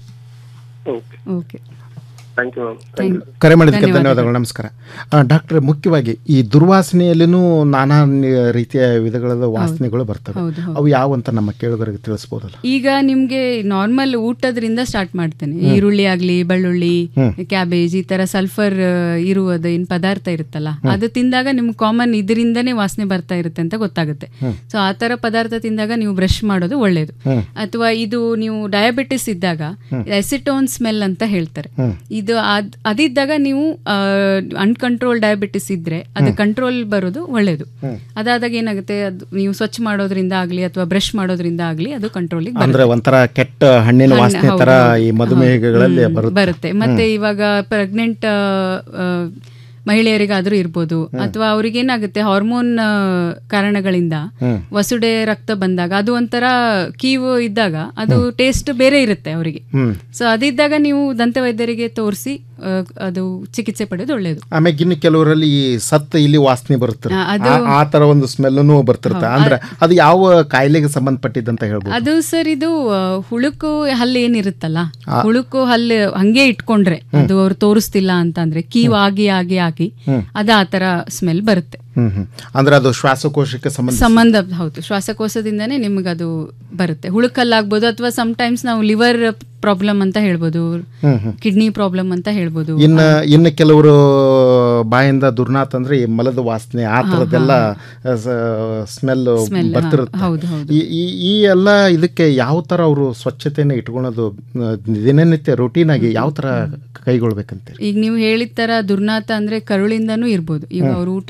okay okay thank you ma'am thank you ಕರೆ ಮಾಡಿದ್ದಕ್ಕೆ ಧನ್ಯವಾದಗಳು ನಮಸ್ಕಾರ ಡಾಕ್ಟರ್ ಮುಖ್ಯವಾಗಿ ಈ ದುರ್ವಾಸನೆಯಲ್ಲಿನೂ ನಾನಾ ನಿ- ರೀತಿಯ ವಿಧಗಳ ವಾಸನೆಗಳು ಬರ್ತವೆ ಹೌದು, ಹೌದು. ಅವು ಯಾವ ಅಂತ ನಮ್ಮ ಕೇಳುಗರಿಗೆ ತಿಳಿಸ್ಬೋದಲ್ಲ ಈಗ ನಿಮ್ಗೆ ನಾರ್ಮಲ್ ಊಟದ್ರಿಂದ ಸ್ಟಾರ್ಟ್ ಮಾಡ್ತೇನೆ ಈರುಳ್ಳಿ ಆಗ್ಲಿ ಬೆಳ್ಳುಳ್ಳಿ ಕ್ಯಾಬೇಜ್ ಈ ತರ ಸಲ್ಫರ್ ಇರುವುದು ಏನ್ ಪದಾರ್ಥ ಇರುತ್ತಲ್ಲ ಅದು ತಿಂದಾಗ ನಿಮ್ಗೆ ಕಾಮನ್ ಇದರಿಂದನೇ ವಾಸನೆ ಬರ್ತಾ ಇರುತ್ತೆ ಅಂತ ಗೊತ್ತಾಗುತ್ತೆ ಸೊ ಆ ತರ ಪದಾರ್ಥ ತಿಂದಾಗ ನೀವು ಬ್ರಷ್ ಮಾಡೋದು ಒಳ್ಳೇದು ಅಥವಾ ಇದು ನೀವು ಡಯಾಬಿಟಿಸ್ ಇದ್ದಾಗ ಎಸಿಟೋನ್ ಸ್ಮೆಲ್ ಅಂತ ಹೇಳ್ತಾರೆ ಇದು ಅದ್ ಅದಿದ್ದಾಗ ನೀವು ಅನ್ಕಂಟ್ರೋಲ್ ಡಯಾಬಿಟಿಸ್ ಇದ್ರೆ ಅದು ಕಂಟ್ರೋಲ್ ಬರೋದು ಒಳ್ಳೇದು ಅದಾದಾಗ ಏನಾಗುತ್ತೆ ಅದು ನೀವು ಸ್ವಚ್ಛ ಮಾಡೋದ್ರಿಂದ ಆಗ್ಲಿ ಅಥವಾ ಬ್ರಷ್ ಮಾಡೋದ್ರಿಂದ ಆಗ್ಲಿ ಅದು ಕಂಟ್ರೋಲಿಗೆ ಅಂದ್ರೆ ಒಂಥರ ಕೆಟ್ಟ ಹಣ್ಣಿನ ವಾಸನೆ ತರ ಈ ಮಧುಮೇಹಗಳಲ್ಲಿ ಬರುತ್ತೆ ಬರುತ್ತೆ ಮತ್ತೆ ಇವಾಗ ಪ್ರೆಗ್ನೆಂಟ್ ಮಹಿಳೆಯರಿಗಾದ್ರೂ ಇರ್ಬೋದು ಅಥವಾ ಅವ್ರಿಗೆ ಏನಾಗುತ್ತೆ ಹಾರ್ಮೋನ್ ಕಾರಣಗಳಿಂದ ವಸುಡೆ ರಕ್ತ ಬಂದಾಗ ಅದು ಒಂಥರ ಕೀವು ಇದ್ದಾಗ ಅದು ಟೇಸ್ಟ್ ಬೇರೆ ಇರುತ್ತೆ ಅವರಿಗೆ ಹ್ಮ್ ಸೊ ಅದಿದ್ದಾಗ ನೀವು ದಂತವೈದ್ಯರಿಗೆ ತೋರಿಸಿ ಅದು ಚಿಕಿತ್ಸೆ ಪಡೆಯೋದು ಒಳ್ಳೆಯದು ಆಮೇಲೆ ಇನ್ನು ಕೆಲವರಲ್ಲಿ ಈ ಸತ್ತ ಇಲ್ಲಿ ವಾಸನೆ ಬರುತ್ತೆ ಆ, ಅದು- ಆ- ಆ ತರ ಒಂದು ಸ್ಮೆಲ್ನು ಬರ್ತಿರುತ್ತೆ ಅಂದ್ರೆ ಅದು ಯಾವ ಕಾಯಿಲೆಗೆ ಸಂಬಂಧಪಟ್ಟಿದ್ದಂತ ಹೇಳ್ಬೋದು ಅದು ಸರ್ ಇದು ಆ, ಹುಳುಕು ಹಲ್ಲು ಏನಿರುತ್ತಲ್ಲ ಹುಳುಕು ಹಲ್ಲು ಹಂಗೆ ಇಟ್ಕೊಂಡ್ರೆ ಅದು ಅವ್ರು ತೋರಿಸ್ತಿಲ್ಲ ಅಂತ ಅಂದ್ರೆ ಕೀವು ಆಗಿ ಆಗಿ ಆಗಿ ಅದು ಆ ತರ ಸ್ಮೆಲ್ ಬರುತ್ತೆ ಹ್ಮ್ ಹ್ಮ್ ಅಂದ್ರೆ ಅದು ಶ್ವಾಸಕೋಶಕ್ಕೆ ಸಂಬಂಧ ಸಂಬಂಧ ಹೌದು ಶ್ವಾಸಕೋಶದಿಂದನೇ ನಿಮ್ಗೆ ಅದು ಬರುತ್ತೆ ಹುಳುಕಲ್ಲಾಗ್ಬೋದು ಅಥವಾ ಟೈಮ್ಸ್ ನಾವು ಲಿವರ್ ಪ್ರಾಬ್ಲಮ್ ಅಂತ ಹೇಳ್ಬೋದು ಕಿಡ್ನಿ ಪ್ರಾಬ್ಲಮ್ ಅಂತ ಹೇಳ್ಬೋದು ಇನ್ನು ಇನ್ನು ಕೆಲವರು ಬಾಯಿಂದ ದುರ್ನಾಥ ಅಂದ್ರೆ ಈ ಮಲದ ವಾಸನೆ ಆ ಥರದ್ದೆಲ್ಲ ಸ್ಮೆಲ್ Smell, ಹಾ, ಬರ್ತಿರುತ್ತೆ ಹೌದು, ಹೌದು. ಈ ಈ- ಈ ಎಲ್ಲ ಇದಕ್ಕೆ ಯಾವ ತರ ಅವರು ಸ್ವಚ್ಛತೆನ ಇಟ್ಕೊಳೋದು ಆ, ದಿನನಿತ್ಯ ರುಟೀನ್ ಆಗಿ ಯಾವ ತರ ಕೈಗೊಳ್ಬೇಕಂತೀರಿ ಈಗ ನೀವು ಹೇಳಿದ ತರ ದುರ್ನಾಥ ಅಂದ್ರೆ ಕರುಳಿಂದನೂ ಇರ್ಬೋದು ಈಗ ಅವ್ರು ಊಟ ಮಾಡಿದ್ದೆಲ್ಲ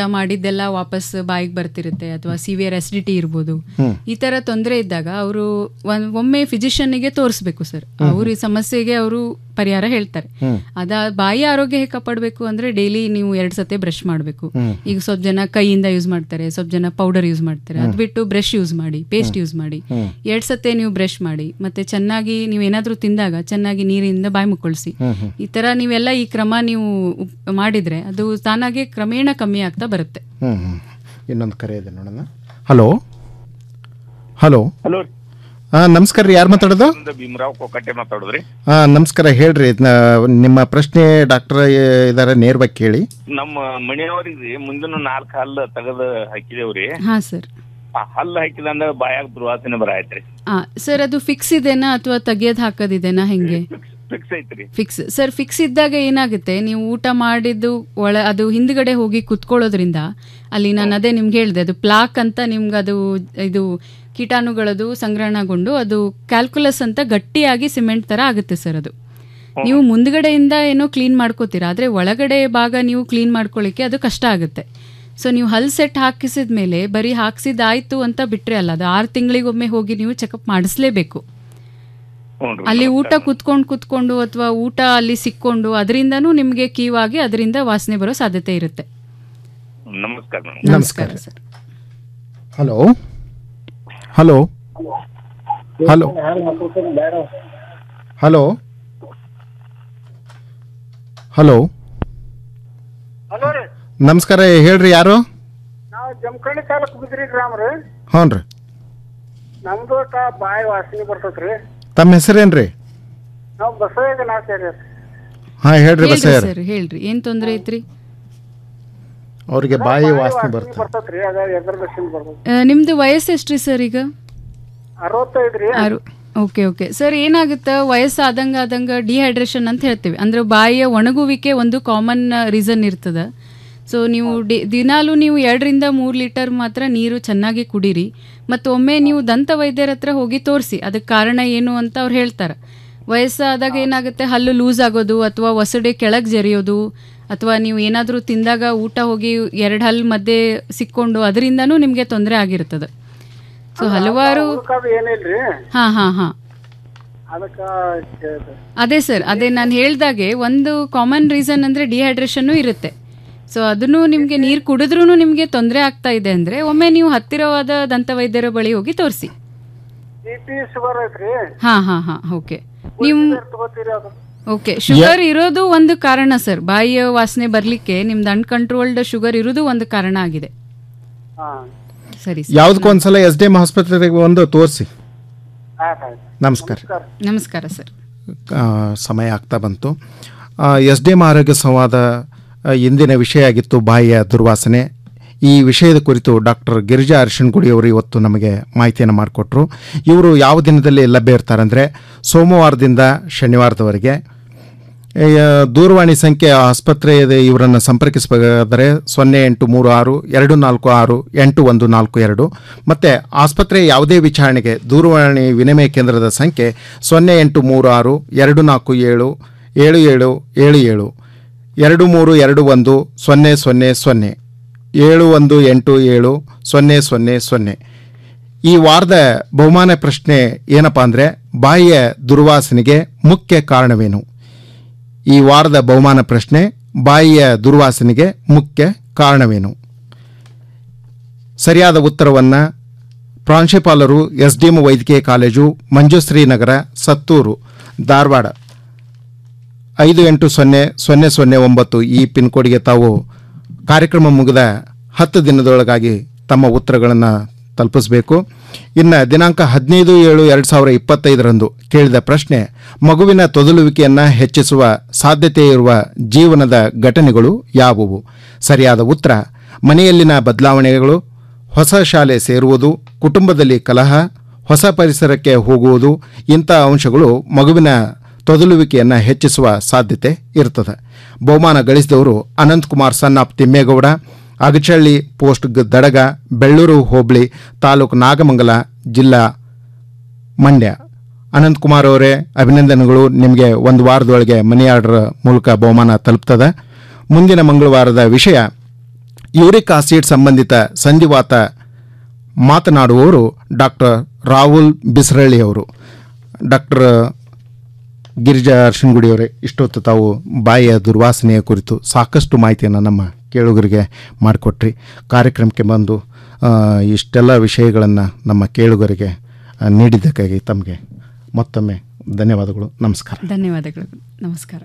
ಅದೆಲ್ಲ ವಾಪಸ್ ಬಾಯಿಗೆ ಬರ್ತಿರುತ್ತೆ ಅಥವಾ ಸಿವಿಯರ್ ಅಸಿಡಿಟಿ ಇರ್ಬೋದು ಹ್ಮ್. ಈ ತರ ತೊಂದರೆ ಇದ್ದಾಗ ಅವರು ಒಮ್ಮೆ ಫಿಸಿಷಿಯನ್ಗೆ ತೋರಿಸ್ಬೇಕು ಸರ್ ಅವ್ರ ಈ ಸಮಸ್ಯೆಗೆ ಅವರು ಪರಿಹಾರ ಹೇಳ್ತಾರೆ ಹ್ಮ್. ಅದ ಬಾಯಿ ಆರೋಗ್ಯ ಹೇಗೆ ಕಾಪಾಡಬೇಕು ಅಂದ್ರೆ ಡೈಲಿ ನೀವು ಎರಡು ಸತಿ ಬ್ರಷ್ ಮಾಡಬೇಕು ಹ್ಮ್. ಈಗ ಸ್ವಲ್ಪ ಜನ ಕೈಯಿಂದ ಯೂಸ್ ಮಾಡ್ತಾರೆ ಸ್ವಲ್ಪ ಜನ ಪೌಡರ್ ಯೂಸ್ ಮಾಡ್ತಾರೆ ಹ್ಮ್. ಅದ್ ಬಿಟ್ಟು ಬ್ರಷ್ ಯೂಸ್ ಮಾಡಿ ಪೇಸ್ಟ್ ಯೂಸ್ ಮಾಡಿ ಹ್ಮ್. ಎರಡ್ ಸತಿ ನೀವು ಬ್ರಷ್ ಮಾಡಿ ಮತ್ತೆ ಚೆನ್ನಾಗಿ ನೀವು ಏನಾದ್ರೂ ತಿಂದಾಗ ಚೆನ್ನಾಗಿ ನೀರಿನಿಂದ ಬಾಯಿ ಮುಕ್ಕಳಿಸಿ ಹ್ಮ್, ಹ್ಮ್. ಈ ತರ ನೀವೆಲ್ಲ ಈ ಕ್ರಮ ನೀವು ಉಪ್- ಮಾಡಿದ್ರೆ ಅದು ತಾನಾಗೆ ಕ್ರಮೇಣ ಕಮ್ಮಿ ಆಗ್ತಾ ಬರುತ್ತೆ ಹ್ಞೂ ಹ್ಞೂ ಇನ್ನೊಂದು ಕರೆ ಇದೆ ನೋಡೋಣ ಹಲೋ ಹಲೋ ಹಲೋ ಹಾಂ ನಮಸ್ಕಾರ ರೀ ಯಾರು ಮಾತಾಡೋದು ಭೀಮರಾವ್ ಕೊಕ್ಕಟ್ಟೆ ಮಾತಾಡೋದ್ರಿ ಹಾಂ ನಮಸ್ಕಾರ ಹೇಳ್ರಿ ನ- ನಿಮ್ಮ ಪ್ರಶ್ನೆ ಡಾಕ್ಟರ್ ಇದಾರೆ ನೇರವಾಗಿ ಕೇಳಿ ನಮ್ಮ ಮನೆಯವರಿಗೆ ಮುಂದಿನ ನಾಲ್ಕು ಹಲ್ಲು ತೆಗೆದು ಹಾಕಿದೇವ್ರಿ ಹಾ ಸರ್ ಆ ಹಲ್ಲು ಹಾಕಿದ ಅಂದ್ರೆ ಬಾಯಾಗ ದುರ್ವಾಸನೆ ಬರಾಯ್ತ್ರಿ ಆ ಸರ್ ಅದು ಫಿಕ್ಸ್ ಇದೆನಾ ಅಥವಾ ತೆಗಿಯೋದು ಹಾಕೋದಿದೆನಾ ಹೆಂಗೆ ಫಿಕ್ಸ್ ಐತ್ರಿ ಫಿಕ್ಸ್ ಸರ್ ಫಿಕ್ಸ್ ಇದ್ದಾಗ ಏನಾಗುತ್ತೆ ನೀವು ಊಟ ಮಾಡಿದ್ದು ಒಳ ಅದು ಹಿಂದ್ಗಡೆ ಹೋಗಿ ಕುತ್ಕೊಳ್ಳೋದ್ರಿಂದ ಅಲ್ಲಿ ನಾನು ಅದೇ ನಿಮ್ಗೆ ಹೇಳಿದೆ ಅದು ಪ್ಲಾಕ್ ಅಂತ ನಿಮ್ಗೆ ಅದು ಇದು ಕೀಟಾಣುಗಳದು ಸಂಗ್ರಹಣಗೊಂಡು ಅದು ಕ್ಯಾಲ್ಕುಲಸ್ ಅಂತ ಗಟ್ಟಿಯಾಗಿ ಸಿಮೆಂಟ್ ಥರ ಆಗುತ್ತೆ ಸರ್ ಅದು ನೀವು ಮುಂದ್ಗಡೆಯಿಂದ ಏನೋ ಕ್ಲೀನ್ ಮಾಡ್ಕೋತೀರಾ ಆದರೆ ಒಳಗಡೆ ಭಾಗ ನೀವು ಕ್ಲೀನ್ ಮಾಡ್ಕೊಳ್ಳಿಕ್ಕೆ ಅದು ಕಷ್ಟ ಆಗುತ್ತೆ ಸೊ ನೀವು ಹಲ್ ಸೆಟ್ ಹಾಕಿಸಿದ ಮೇಲೆ ಬರೀ ಹಾಕ್ಸಿದಾಯ್ತು ಅಂತ ಬಿಟ್ರೆ ಅಲ್ಲ ಅದು ಆರು ತಿಂಗಳಿಗೊಮ್ಮೆ ಹೋಗಿ ನೀವು ಚೆಕಪ್ ಮಾಡಿಸ್ಲೇಬೇಕು ಹ್ಞೂನ್ರಿ ಅಲ್ಲಿ ಊಟ ಕುತ್ಕೊಂಡು ಕುತ್ಕೊಂಡು ಅಥವಾ ಊಟ ಅಲ್ಲಿ ಸಿಕ್ಕೊಂಡು ಅದರಿಂದನೂ ನಿಮಗೆ ಕೀವಾಗಿ ಅದರಿಂದ ವಾಸನೆ ಬರೋ ಸಾಧ್ಯತೆ ಇರುತ್ತೆ ನಮಸ್ಕಾರ ಮೇಡಮ್ ನಮಸ್ಕಾರ sir hello hello hello hello hello hello ರೀ ನಮಸ್ಕಾರ ಹೇಳ್ರಿ ಯಾರು ನಾವು ಜಮಖಂಡಿ ತಾಲೂಕು ಬಿದ್ರಿ ಗ್ರಾಮ ರೀ ಹ್ಞೂ ರೀ ನಮ್ದು ಒಟ್ಟ ಬಾಯಿ ವಾಸನೆ ಬರ್ತೈತ್ರಿ ತಮ್ಮ ಹೆಸರೇನ್ರಿ ನಾವು ಬಸವೇಗ ನಾಚೇರಿ ಹಾಂ ಹೇಳ್ರಿ ಹೇಳ್ರಿ ಬಸ್ಸಯ್ಯರ್ ಸರ್ ಹೇಳ್ರಿ ಏನ್ ತೊಂದರೆ ಐತ್ರಿ ಅವ್ರಿಗೆ ಬಾಯಿ ವಾಸನೆ ಬರ್ತದೆ ಬರ್ತೈತ್ರಿ ಅದ ಎದ್ರ ಮಷಿನ್ ಬರ್ತೈತಿ ಆ, ನಿಮ್ದು ವಯಸ್ಸು ಎಷ್ಟ್ರಿ ಸರ್ ಈಗ ಅರವತ್ತೈದು ರೀ ಆರು ಓಕೆ ಓಕೆ ಸರ್ ಏನಾಗುತ್ತೆ ವಯಸ್ಸಾದಂಗ ಆದಂಗ ಡಿಹೈಡ್ರೇಷನ್ ಅಂತ ಹೇಳ್ತೀವಿ ಅಂದ್ರೆ ಬಾಯಿಯ ಒಣಗುವಿಕೆ ಒಂದು ಕಾಮನ್ ರೀಸನ್ ಇರ್ತದೆ ಸೊ ನೀವು ಡಿ ದಿನಾಲೂ ನೀವು ಎರಡರಿಂದ ಮೂರು ಲೀಟರ್ ಮಾತ್ರ ನೀರು ಚೆನ್ನಾಗಿ ಕುಡೀರಿ ಮತ್ತು ಒಮ್ಮೆ ನೀವು ದಂತ ವೈದ್ಯರ ಹತ್ರ ಹೋಗಿ ತೋರಿಸಿ ಅದಕ್ಕೆ ಕಾರಣ ಏನು ಅಂತ ಅವ್ರು ಹೇಳ್ತಾರೆ ವಯಸ್ಸಾದಾಗ ಏನಾಗುತ್ತೆ ಹಲ್ಲು ಲೂಸ್ ಆಗೋದು ಅಥವಾ ಒಸಡೆ ಕೆಳಗೆ ಜರಿಯೋದು ಅಥವಾ ನೀವು ಏನಾದರೂ ತಿಂದಾಗ ಊಟ ಹೋಗಿ ಎರಡು ಹಲ್ಲು ಮಧ್ಯೆ ಸಿಕ್ಕೊಂಡು ಅದರಿಂದನೂ ನಿಮಗೆ ತೊಂದರೆ ಆಗಿರ್ತದೆ ಸೊ ಹಲವಾರು ಅದು ಏನಿಲ್ರಿ ಹಾ ಹಾ ಹಾ ಅದಕ್ಕ ಕೇಳ್ದೆ. ಅದೇ ಸರ್ ಅದೇ ನಾನು ಹೇಳ್ದಾಗೆ ಒಂದು ಕಾಮನ್ ರೀಸನ್ ಅಂದ್ರೆ ಡಿಹೈಡ್ರೇಷನ್ನು ಇರುತ್ತೆ ಸೊ ಅದನ್ನು ನಿಮಗೆ ನೀರು ಕುಡಿದ್ರೂ ನಿಮಗೆ ತೊಂದರೆ ಆಗ್ತಾ ಇದೆ ಅಂದ್ರೆ ಒಮ್ಮೆ ನೀವು ಹತ್ತಿರವಾದ ದಂತವೈದ್ಯರ ಬಳಿ ಹೋಗಿ ತೋರಿಸಿ ಬಿ ಪಿ ಶುಗರ್ ಐತ್ರಿ ಹಾ ಹಾ ಹಾ ಓಕೆ ನೀವು ತಗೋತೀರಿ ಅದು ಓಕೆ ಶುಗರ್ ಇರೋದು ಒಂದು ಕಾರಣ ಸರ್ ಬಾಯಿಯ ವಾಸನೆ ಬರ್ಲಿಕ್ಕೆ ನಿಮ್ದು ಅನ್ಕಂಟ್ರೋಲ್ಡ್ ಶುಗರ್ ಇರೋದು ಒಂದು ಕಾರಣ ಆಗಿದೆ ಹಾ ಸರಿ ಯಾವುದಕ್ಕೂ ಒಂದ್ಸಲ ಎಸ್ ಡಿ ಎಮ್ ಆಸ್ಪತ್ರೆಗೆ ಒಂದು ತೋರಿಸಿ ಆಯ್ತು ಆಯ್ತು ನಮಸ್ಕಾರ ನಮಸ್ಕಾರ ಸರ್ ಆ, ಸಮಯ ಆಗ್ತಾ ಬಂತು ಎಸ್ ಡಿ ಎಮ್ ಆರೋಗ್ಯ ಸಂವಾದ ಆ, ಇಂದಿನ ವಿಷಯ ಆಗಿತ್ತು ಬಾಯಿಯ ದುರ್ವಾಸನೆ ಈ ವಿಷಯದ ಕುರಿತು ಡಾಕ್ಟರ್ ಗಿರಿಜಾ ಅರಿಶಿಣಗುಡಿ ಅವರು ಇವತ್ತು ನಮಗೆ ಮಾಹಿತಿಯನ್ನು ಮಾಡಿಕೊಟ್ರು ಇವರು ಯಾವ ದಿನದಲ್ಲಿ ಲಭ್ಯ ಇರ್ತಾರೆ ಅಂದರೆ ಸೋಮವಾರದಿಂದ ಶನಿವಾರದವರೆಗೆ ಈ, ಆ, ದೂರವಾಣಿ ಸಂಖ್ಯೆ ಆಸ್ಪತ್ರೆ ಇದೆ ಇವರನ್ನು ಸಂಪರ್ಕಿಸಬೇಕಾದರೆ ಸೊನ್ನೆ ಎಂಟು ಮೂರು ಆರು ಎರಡು ನಾಲ್ಕು ಆರು ಎಂಟು ಒಂದು ನಾಲ್ಕು ಎರಡು ಮತ್ತು ಆಸ್ಪತ್ರೆಯ ಯಾವುದೇ ವಿಚಾರಣೆಗೆ ದೂರವಾಣಿ ವಿನಿಮಯ ಕೇಂದ್ರದ ಸಂಖ್ಯೆ ಸೊನ್ನೆ ಎಂಟು ಮೂರು ಆರು ಎರಡು ನಾಲ್ಕು ಏಳು ಏಳು ಏಳು ಏಳು ಏಳು ಎರಡು ಮೂರು ಎರಡು ಒಂದು ಸೊನ್ನೆ ಸೊನ್ನೆ ಸೊನ್ನೆ ಏಳು ಒಂದು ಎಂಟು ಏಳು ಸೊನ್ನೆ ಸೊನ್ನೆ ಸೊನ್ನೆ ಈ ವಾರದ ಬಹುಮಾನ ಪ್ರಶ್ನೆ ಏನಪ್ಪ ಅಂದರೆ ಬಾಯಿಯ ದುರ್ವಾಸನೆಗೆ ಮುಖ್ಯ ಕಾರಣವೇನು ಈ ವಾರದ ಬಹುಮಾನ ಪ್ರಶ್ನೆ ಬಾಯಿಯ ದುರ್ವಾಸನೆಗೆ ಮುಖ್ಯ ಕಾರಣವೇನು ಸರಿಯಾದ ಉತ್ತರವನ್ನು ಪ್ರಾಂಶುಪಾಲರು ಎಸ್ ಡಿ ಎಂ ವೈದ್ಯಕೀಯ ಕಾಲೇಜು ಮಂಜುಶ್ರೀ ನಗರ ಸತ್ತೂರು ಧಾರವಾಡ ಐದು ಎಂಟು ಸೊನ್ನೆ ಸೊನ್ನೆ ಸೊನ್ನೆ ಒಂಬತ್ತು ಈ ಪಿನ್ ಕೋಡ್ಗೆ ತಾವು ಕಾರ್ಯಕ್ರಮ ಮುಗಿದ ಹತ್ತು ದಿನದೊಳಗಾಗಿ ತಮ್ಮ ಉತ್ತರಗಳನ್ನು ತಲುಪಿಸಬೇಕು ಇನ್ನು ದಿನಾಂಕ ಹದಿನೈದು ಏಳು ಎರಡು ಸಾವಿರ ಇಪ್ಪತ್ತೈದರಂದು ಕೇಳಿದ ಪ್ರಶ್ನೆ ಮಗುವಿನ ತೊದಲುವಿಕೆಯನ್ನು ಹೆಚ್ಚಿಸುವ ಸಾಧ್ಯತೆ ಇರುವ ಜೀವನದ ಘಟನೆಗಳು ಯಾವುವು ಸರಿಯಾದ ಉತ್ತರ ಮನೆಯಲ್ಲಿನ ಬದಲಾವಣೆಗಳು ಹೊಸ ಶಾಲೆ ಸೇರುವುದು ಕುಟುಂಬದಲ್ಲಿ ಕಲಹ ಹೊಸ ಪರಿಸರಕ್ಕೆ ಹೋಗುವುದು ಇಂಥ ಅಂಶಗಳು ಮಗುವಿನ ತೊದಲುವಿಕೆಯನ್ನು ಹೆಚ್ಚಿಸುವ ಸಾಧ್ಯತೆ ಇರ್ತದೆ ಬಹುಮಾನ ಗಳಿಸಿದವರು Ananthakumar son of Thimmegowda Agachalli post ಗ- ದಡಗ ಬೆಳ್ಳೂರು ಹೋಬಳಿ ತಾಲೂಕು ನಾಗಮಂಗಲ ಜಿಲ್ಲಾ ಮಂಡ್ಯ ಅನಂತಕುಮಾರ್ ಅವರೇ ಅಭಿನಂದನೆಗಳು ನಿಮಗೆ ಒಂದು ವಾರದೊಳಗೆ ಮನಿ ಆರ್ಡರ್ ಮೂಲಕ ಬಹುಮಾನ ತಲುಪ್ತದೆ ಮುಂದಿನ ಮಂಗಳವಾರದ ವಿಷಯ ಯೂರಿಕ್ ಆಸಿಡ್ ಸಂಬಂಧಿತ ಸಂಧಿವಾತ ಮಾತನಾಡುವವರು ಡಾಕ್ಟರ್ ರಾಹುಲ್ ಬಿಸ್ರಳ್ಳಿ ಅವರು ಡಾಕ್ಟರ್ ಗಿರಿಜಾ ಅರ್ಶಿನಗುಡಿಯವರೇ ಇಷ್ಟೊತ್ತು ತಾವು ಬಾಯಿಯ ದುರ್ವಾಸನೆಯ ಕುರಿತು ಸಾಕಷ್ಟು ಮಾಹಿತಿಯನ್ನು ನಮ್ಮ ಕೇಳುಗರಿಗೆ ಮಾಡಿಕೊಟ್ರಿ ಕಾರ್ಯಕ್ರಮಕ್ಕೆ ಬಂದು ಆ, ಇಷ್ಟೆಲ್ಲ ವಿಷಯಗಳನ್ನು ನಮ್ಮ ಕೇಳುಗರಿಗೆ ಆ, ನೀಡಿದ್ದಕ್ಕಾಗಿ ತಮಗೆ ಮತ್ತೊಮ್ಮೆ ಧನ್ಯವಾದಗಳು ನಮಸ್ಕಾರ ಧನ್ಯವಾದಗಳು ನಮಸ್ಕಾರ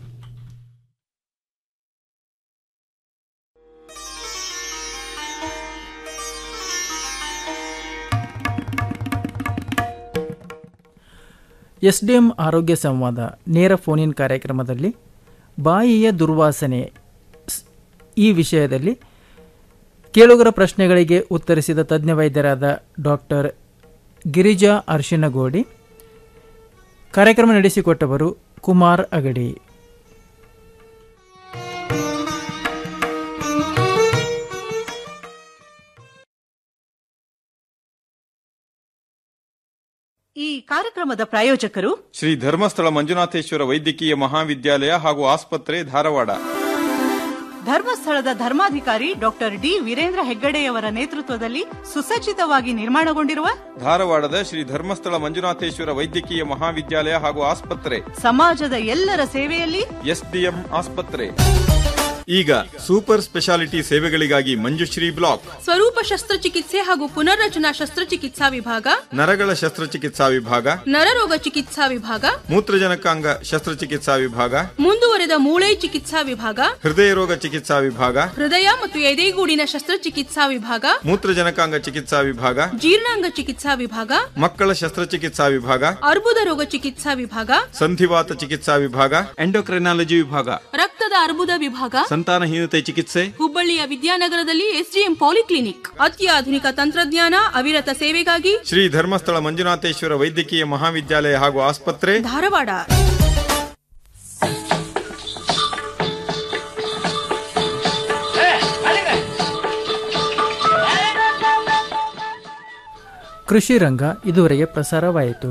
ಎಸ್ ಡಿ ಎಂ ಆರೋಗ್ಯ ಸಂವಾದ ನೇರ ಫೋನ್ ಇನ್ ಕಾರ್ಯಕ್ರಮದಲ್ಲಿ ಬಾಯಿಯ ದುರ್ವಾಸನೆ ಸ್- ಈ ವಿಷಯದಲ್ಲಿ ಕೇಳುಗರ ಪ್ರಶ್ನೆಗಳಿಗೆ ಉತ್ತರಿಸಿದ ತಜ್ಞ ವೈದ್ಯರಾದ ಡಾಕ್ಟರ್ ಗಿರಿಜಾ ಅರ್ಶಿನಗೋಡಿ ಕಾರ್ಯಕ್ರಮ ನಡೆಸಿಕೊಟ್ಟವರು ಕುಮಾರ್ ಅಗಡಿ ಈ ಕಾರ್ಯಕ್ರಮದ ಪ್ರಾಯೋಜಕರು ಶ್ರೀ ಧರ್ಮಸ್ಥಳ ಮಂಜುನಾಥೇಶ್ವರ ವೈದ್ಯಕೀಯ ಮಹಾವಿದ್ಯಾಲಯ ಹಾಗೂ ಆಸ್ಪತ್ರೆ ಧಾರವಾಡ ಧರ್ಮಸ್ಥಳದ ಧರ್ಮಾಧಿಕಾರಿ ಡಾಕ್ಟರ್ ಡಿ ವೀರೇಂದ್ರ ಹೆಗ್ಗಡೆಯವರ ನೇತೃತ್ವದಲ್ಲಿ ಸುಸಜ್ಜಿತವಾಗಿ ನಿರ್ಮಾಣಗೊಂಡಿರುವ ಧಾರವಾಡದ ಶ್ರೀ ಧರ್ಮಸ್ಥಳ ಮಂಜುನಾಥೇಶ್ವರ ವೈದ್ಯಕೀಯ ಮಹಾವಿದ್ಯಾಲಯ ಹಾಗೂ ಆಸ್ಪತ್ರೆ ಸಮಾಜದ ಎಲ್ಲರ ಸೇವೆಯಲ್ಲಿ ಎಸ್ಡಿಎಂ ಆಸ್ಪತ್ರೆ ಈಗ ಸೂಪರ್ ಸ್ಪೆಷಾಲಿಟಿ ಸೇವೆಗಳಿಗಾಗಿ ಮಂಜುಶ್ರೀ ಬ್ಲಾಕ್ ಸ್ವರೂಪ ಶಸ್ತ್ರಚಿಕಿತ್ಸೆ ಹಾಗೂ ಪುನರ್ರಚನಾ ಶಸ್ತ್ರಚಿಕಿತ್ಸಾ ವಿಭಾಗ ನರಗಳ ಶಸ್ತ್ರಚಿಕಿತ್ಸಾ ವಿಭಾಗ ನರರೋಗ ಚಿಕಿತ್ಸಾ ವಿಭಾಗ ಮೂತ್ರಜನಕಾಂಗ ಶಸ್ತ್ರಚಿಕಿತ್ಸಾ ವಿಭಾಗ ಮುಂದುವರೆದ ಮೂಳೆ ಚಿಕಿತ್ಸಾ ವಿಭಾಗ ಹೃದಯ ರೋಗ ಚಿಕಿತ್ಸಾ ವಿಭಾಗ ಹೃದಯ ಮತ್ತು ಎದೆಗೂಡಿನ ಶಸ್ತ್ರಚಿಕಿತ್ಸಾ ವಿಭಾಗ ಮೂತ್ರಜನಕಾಂಗ ಚಿಕಿತ್ಸಾ ವಿಭಾಗ ಜೀರ್ಣಾಂಗ ಚಿಕಿತ್ಸಾ ವಿಭಾಗ ಮಕ್ಕಳ ಶಸ್ತ್ರಚಿಕಿತ್ಸಾ ವಿಭಾಗ ಅರ್ಬುದ ರೋಗ ಚಿಕಿತ್ಸಾ ವಿಭಾಗ ಸಂಧಿವಾತ ಚಿಕಿತ್ಸಾ ವಿಭಾಗ ಎಂಡೋಕ್ರೈನಾಲಜಿ ವಿಭಾಗ ರಕ್ತದ ಅರ್ಬುದ ವಿಭಾಗ ಸಂತಾನಹೀನತೆ ಚಿಕಿತ್ಸೆ ಹುಬ್ಬಳ್ಳಿಯ ವಿದ್ಯಾನಗರದಲ್ಲಿ ಎಸ್ಡಿಎಂ ಪಾಲಿಕ್ಲಿನಿಕ್ ಅತ್ಯಾಧುನಿಕ ತಂತ್ರಜ್ಞಾನ ಅವಿರತ ಸೇವೆಗಾಗಿ ಶ್ರೀ ಧರ್ಮಸ್ಥಳ ಮಂಜುನಾಥೇಶ್ವರ ವೈದ್ಯಕೀಯ ಮಹಾವಿದ್ಯಾಲಯ ಹಾಗೂ ಆಸ್ಪತ್ರೆ ಧಾರವಾಡ ಕೃಷಿ ರಂಗ ಇದುವರೆಗೆ ಪ್ರಸಾರವಾಯಿತು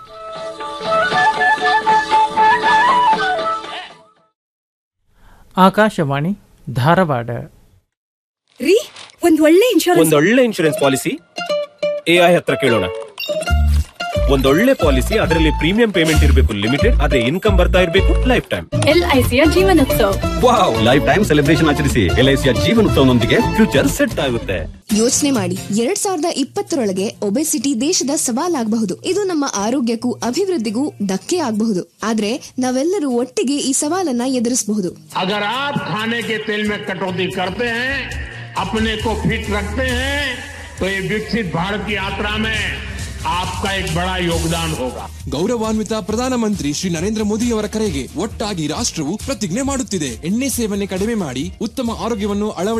ಆಕಾಶವಾಣಿ ಧಾರವಾಡ ರೀ ಒಂದ್ ಒಳ್ಳೆ ಇನ್ಶೂರೆನ್ಸ್ ಒಂದೊಳ್ಳೆ ಇನ್ಶೂರೆನ್ಸ್ ಪಾಲಿಸಿ ಎಐ ಹತ್ರ ಕೇಳೋಣ ಒಂದೊಳ್ಳೆ ಪಾಲಿಸಿ ಅದರಲ್ಲಿ ಪ್ರೀಮಿಯಂ ಪೇಮೆಂಟ್ ಇರಬೇಕು ಲಿಮಿಟೆಡ್ ಆದ್ರೆ ಇನ್ಕಮ್ ಬರ್ತಾ ಇರಬೇಕು ಲೈಫ್ ಟೈಮ್ ಎಲ್ಐಸಿಯ Jeevan Utsav wow life time celebration ಆಚರಿಸಿ ಎಲ್ಐಸಿಯ ಜೀವನೋತ್ಸವನೊಂದಿಗೆ ಫ್ಯೂಚರ್ ಸೆಟ್ ಆಗುತ್ತೆ ಯೋಚನೆ ಮಾಡಿ ಎರಡ್ ಸಾವಿರದ ಇಪ್ಪತ್ತರೊಳಗೆ ಒಬೆಸಿಟಿ ದೇಶದ ಸವಾಲಾಗಬಹುದು ಇದು ನಮ್ಮ ಆರೋಗ್ಯಕ್ಕೂ ಅಭಿವೃದ್ಧಿಗೂ ಧಕ್ಕೆ ಆಗಬಹುದು ಆದ್ರೆ ನಾವೆಲ್ಲರೂ ಒಟ್ಟಿಗೆ ಈ ಸವಾಲನ್ನ ಎದುರಿಸಬಹುದು अगर आप खाने के तेल में कटौती करते हैं अपने को फिट रखते हैं तो ये विकसित भारत की यात्रा में आपका एक बड़ा योगदान होगा ಗೌರವಾನ್ವಿತ ಪ್ರಧಾನಮಂತ್ರಿ ಶ್ರೀ ನರೇಂದ್ರ ಮೋದಿಯವರ ಕರೆಗೆ ಒಟ್ಟಾಗಿ ರಾಷ್ಟ್ರವು ಪ್ರತಿಜ್ಞೆ ಮಾಡುತ್ತಿದೆ ಎಣ್ಣೆ ಸೇವನೆ ಕಡಿಮೆ ಮಾಡಿ ಉತ್ತಮ ಆರೋಗ್ಯವನ್ನು ಅಳವಡಿಸಿ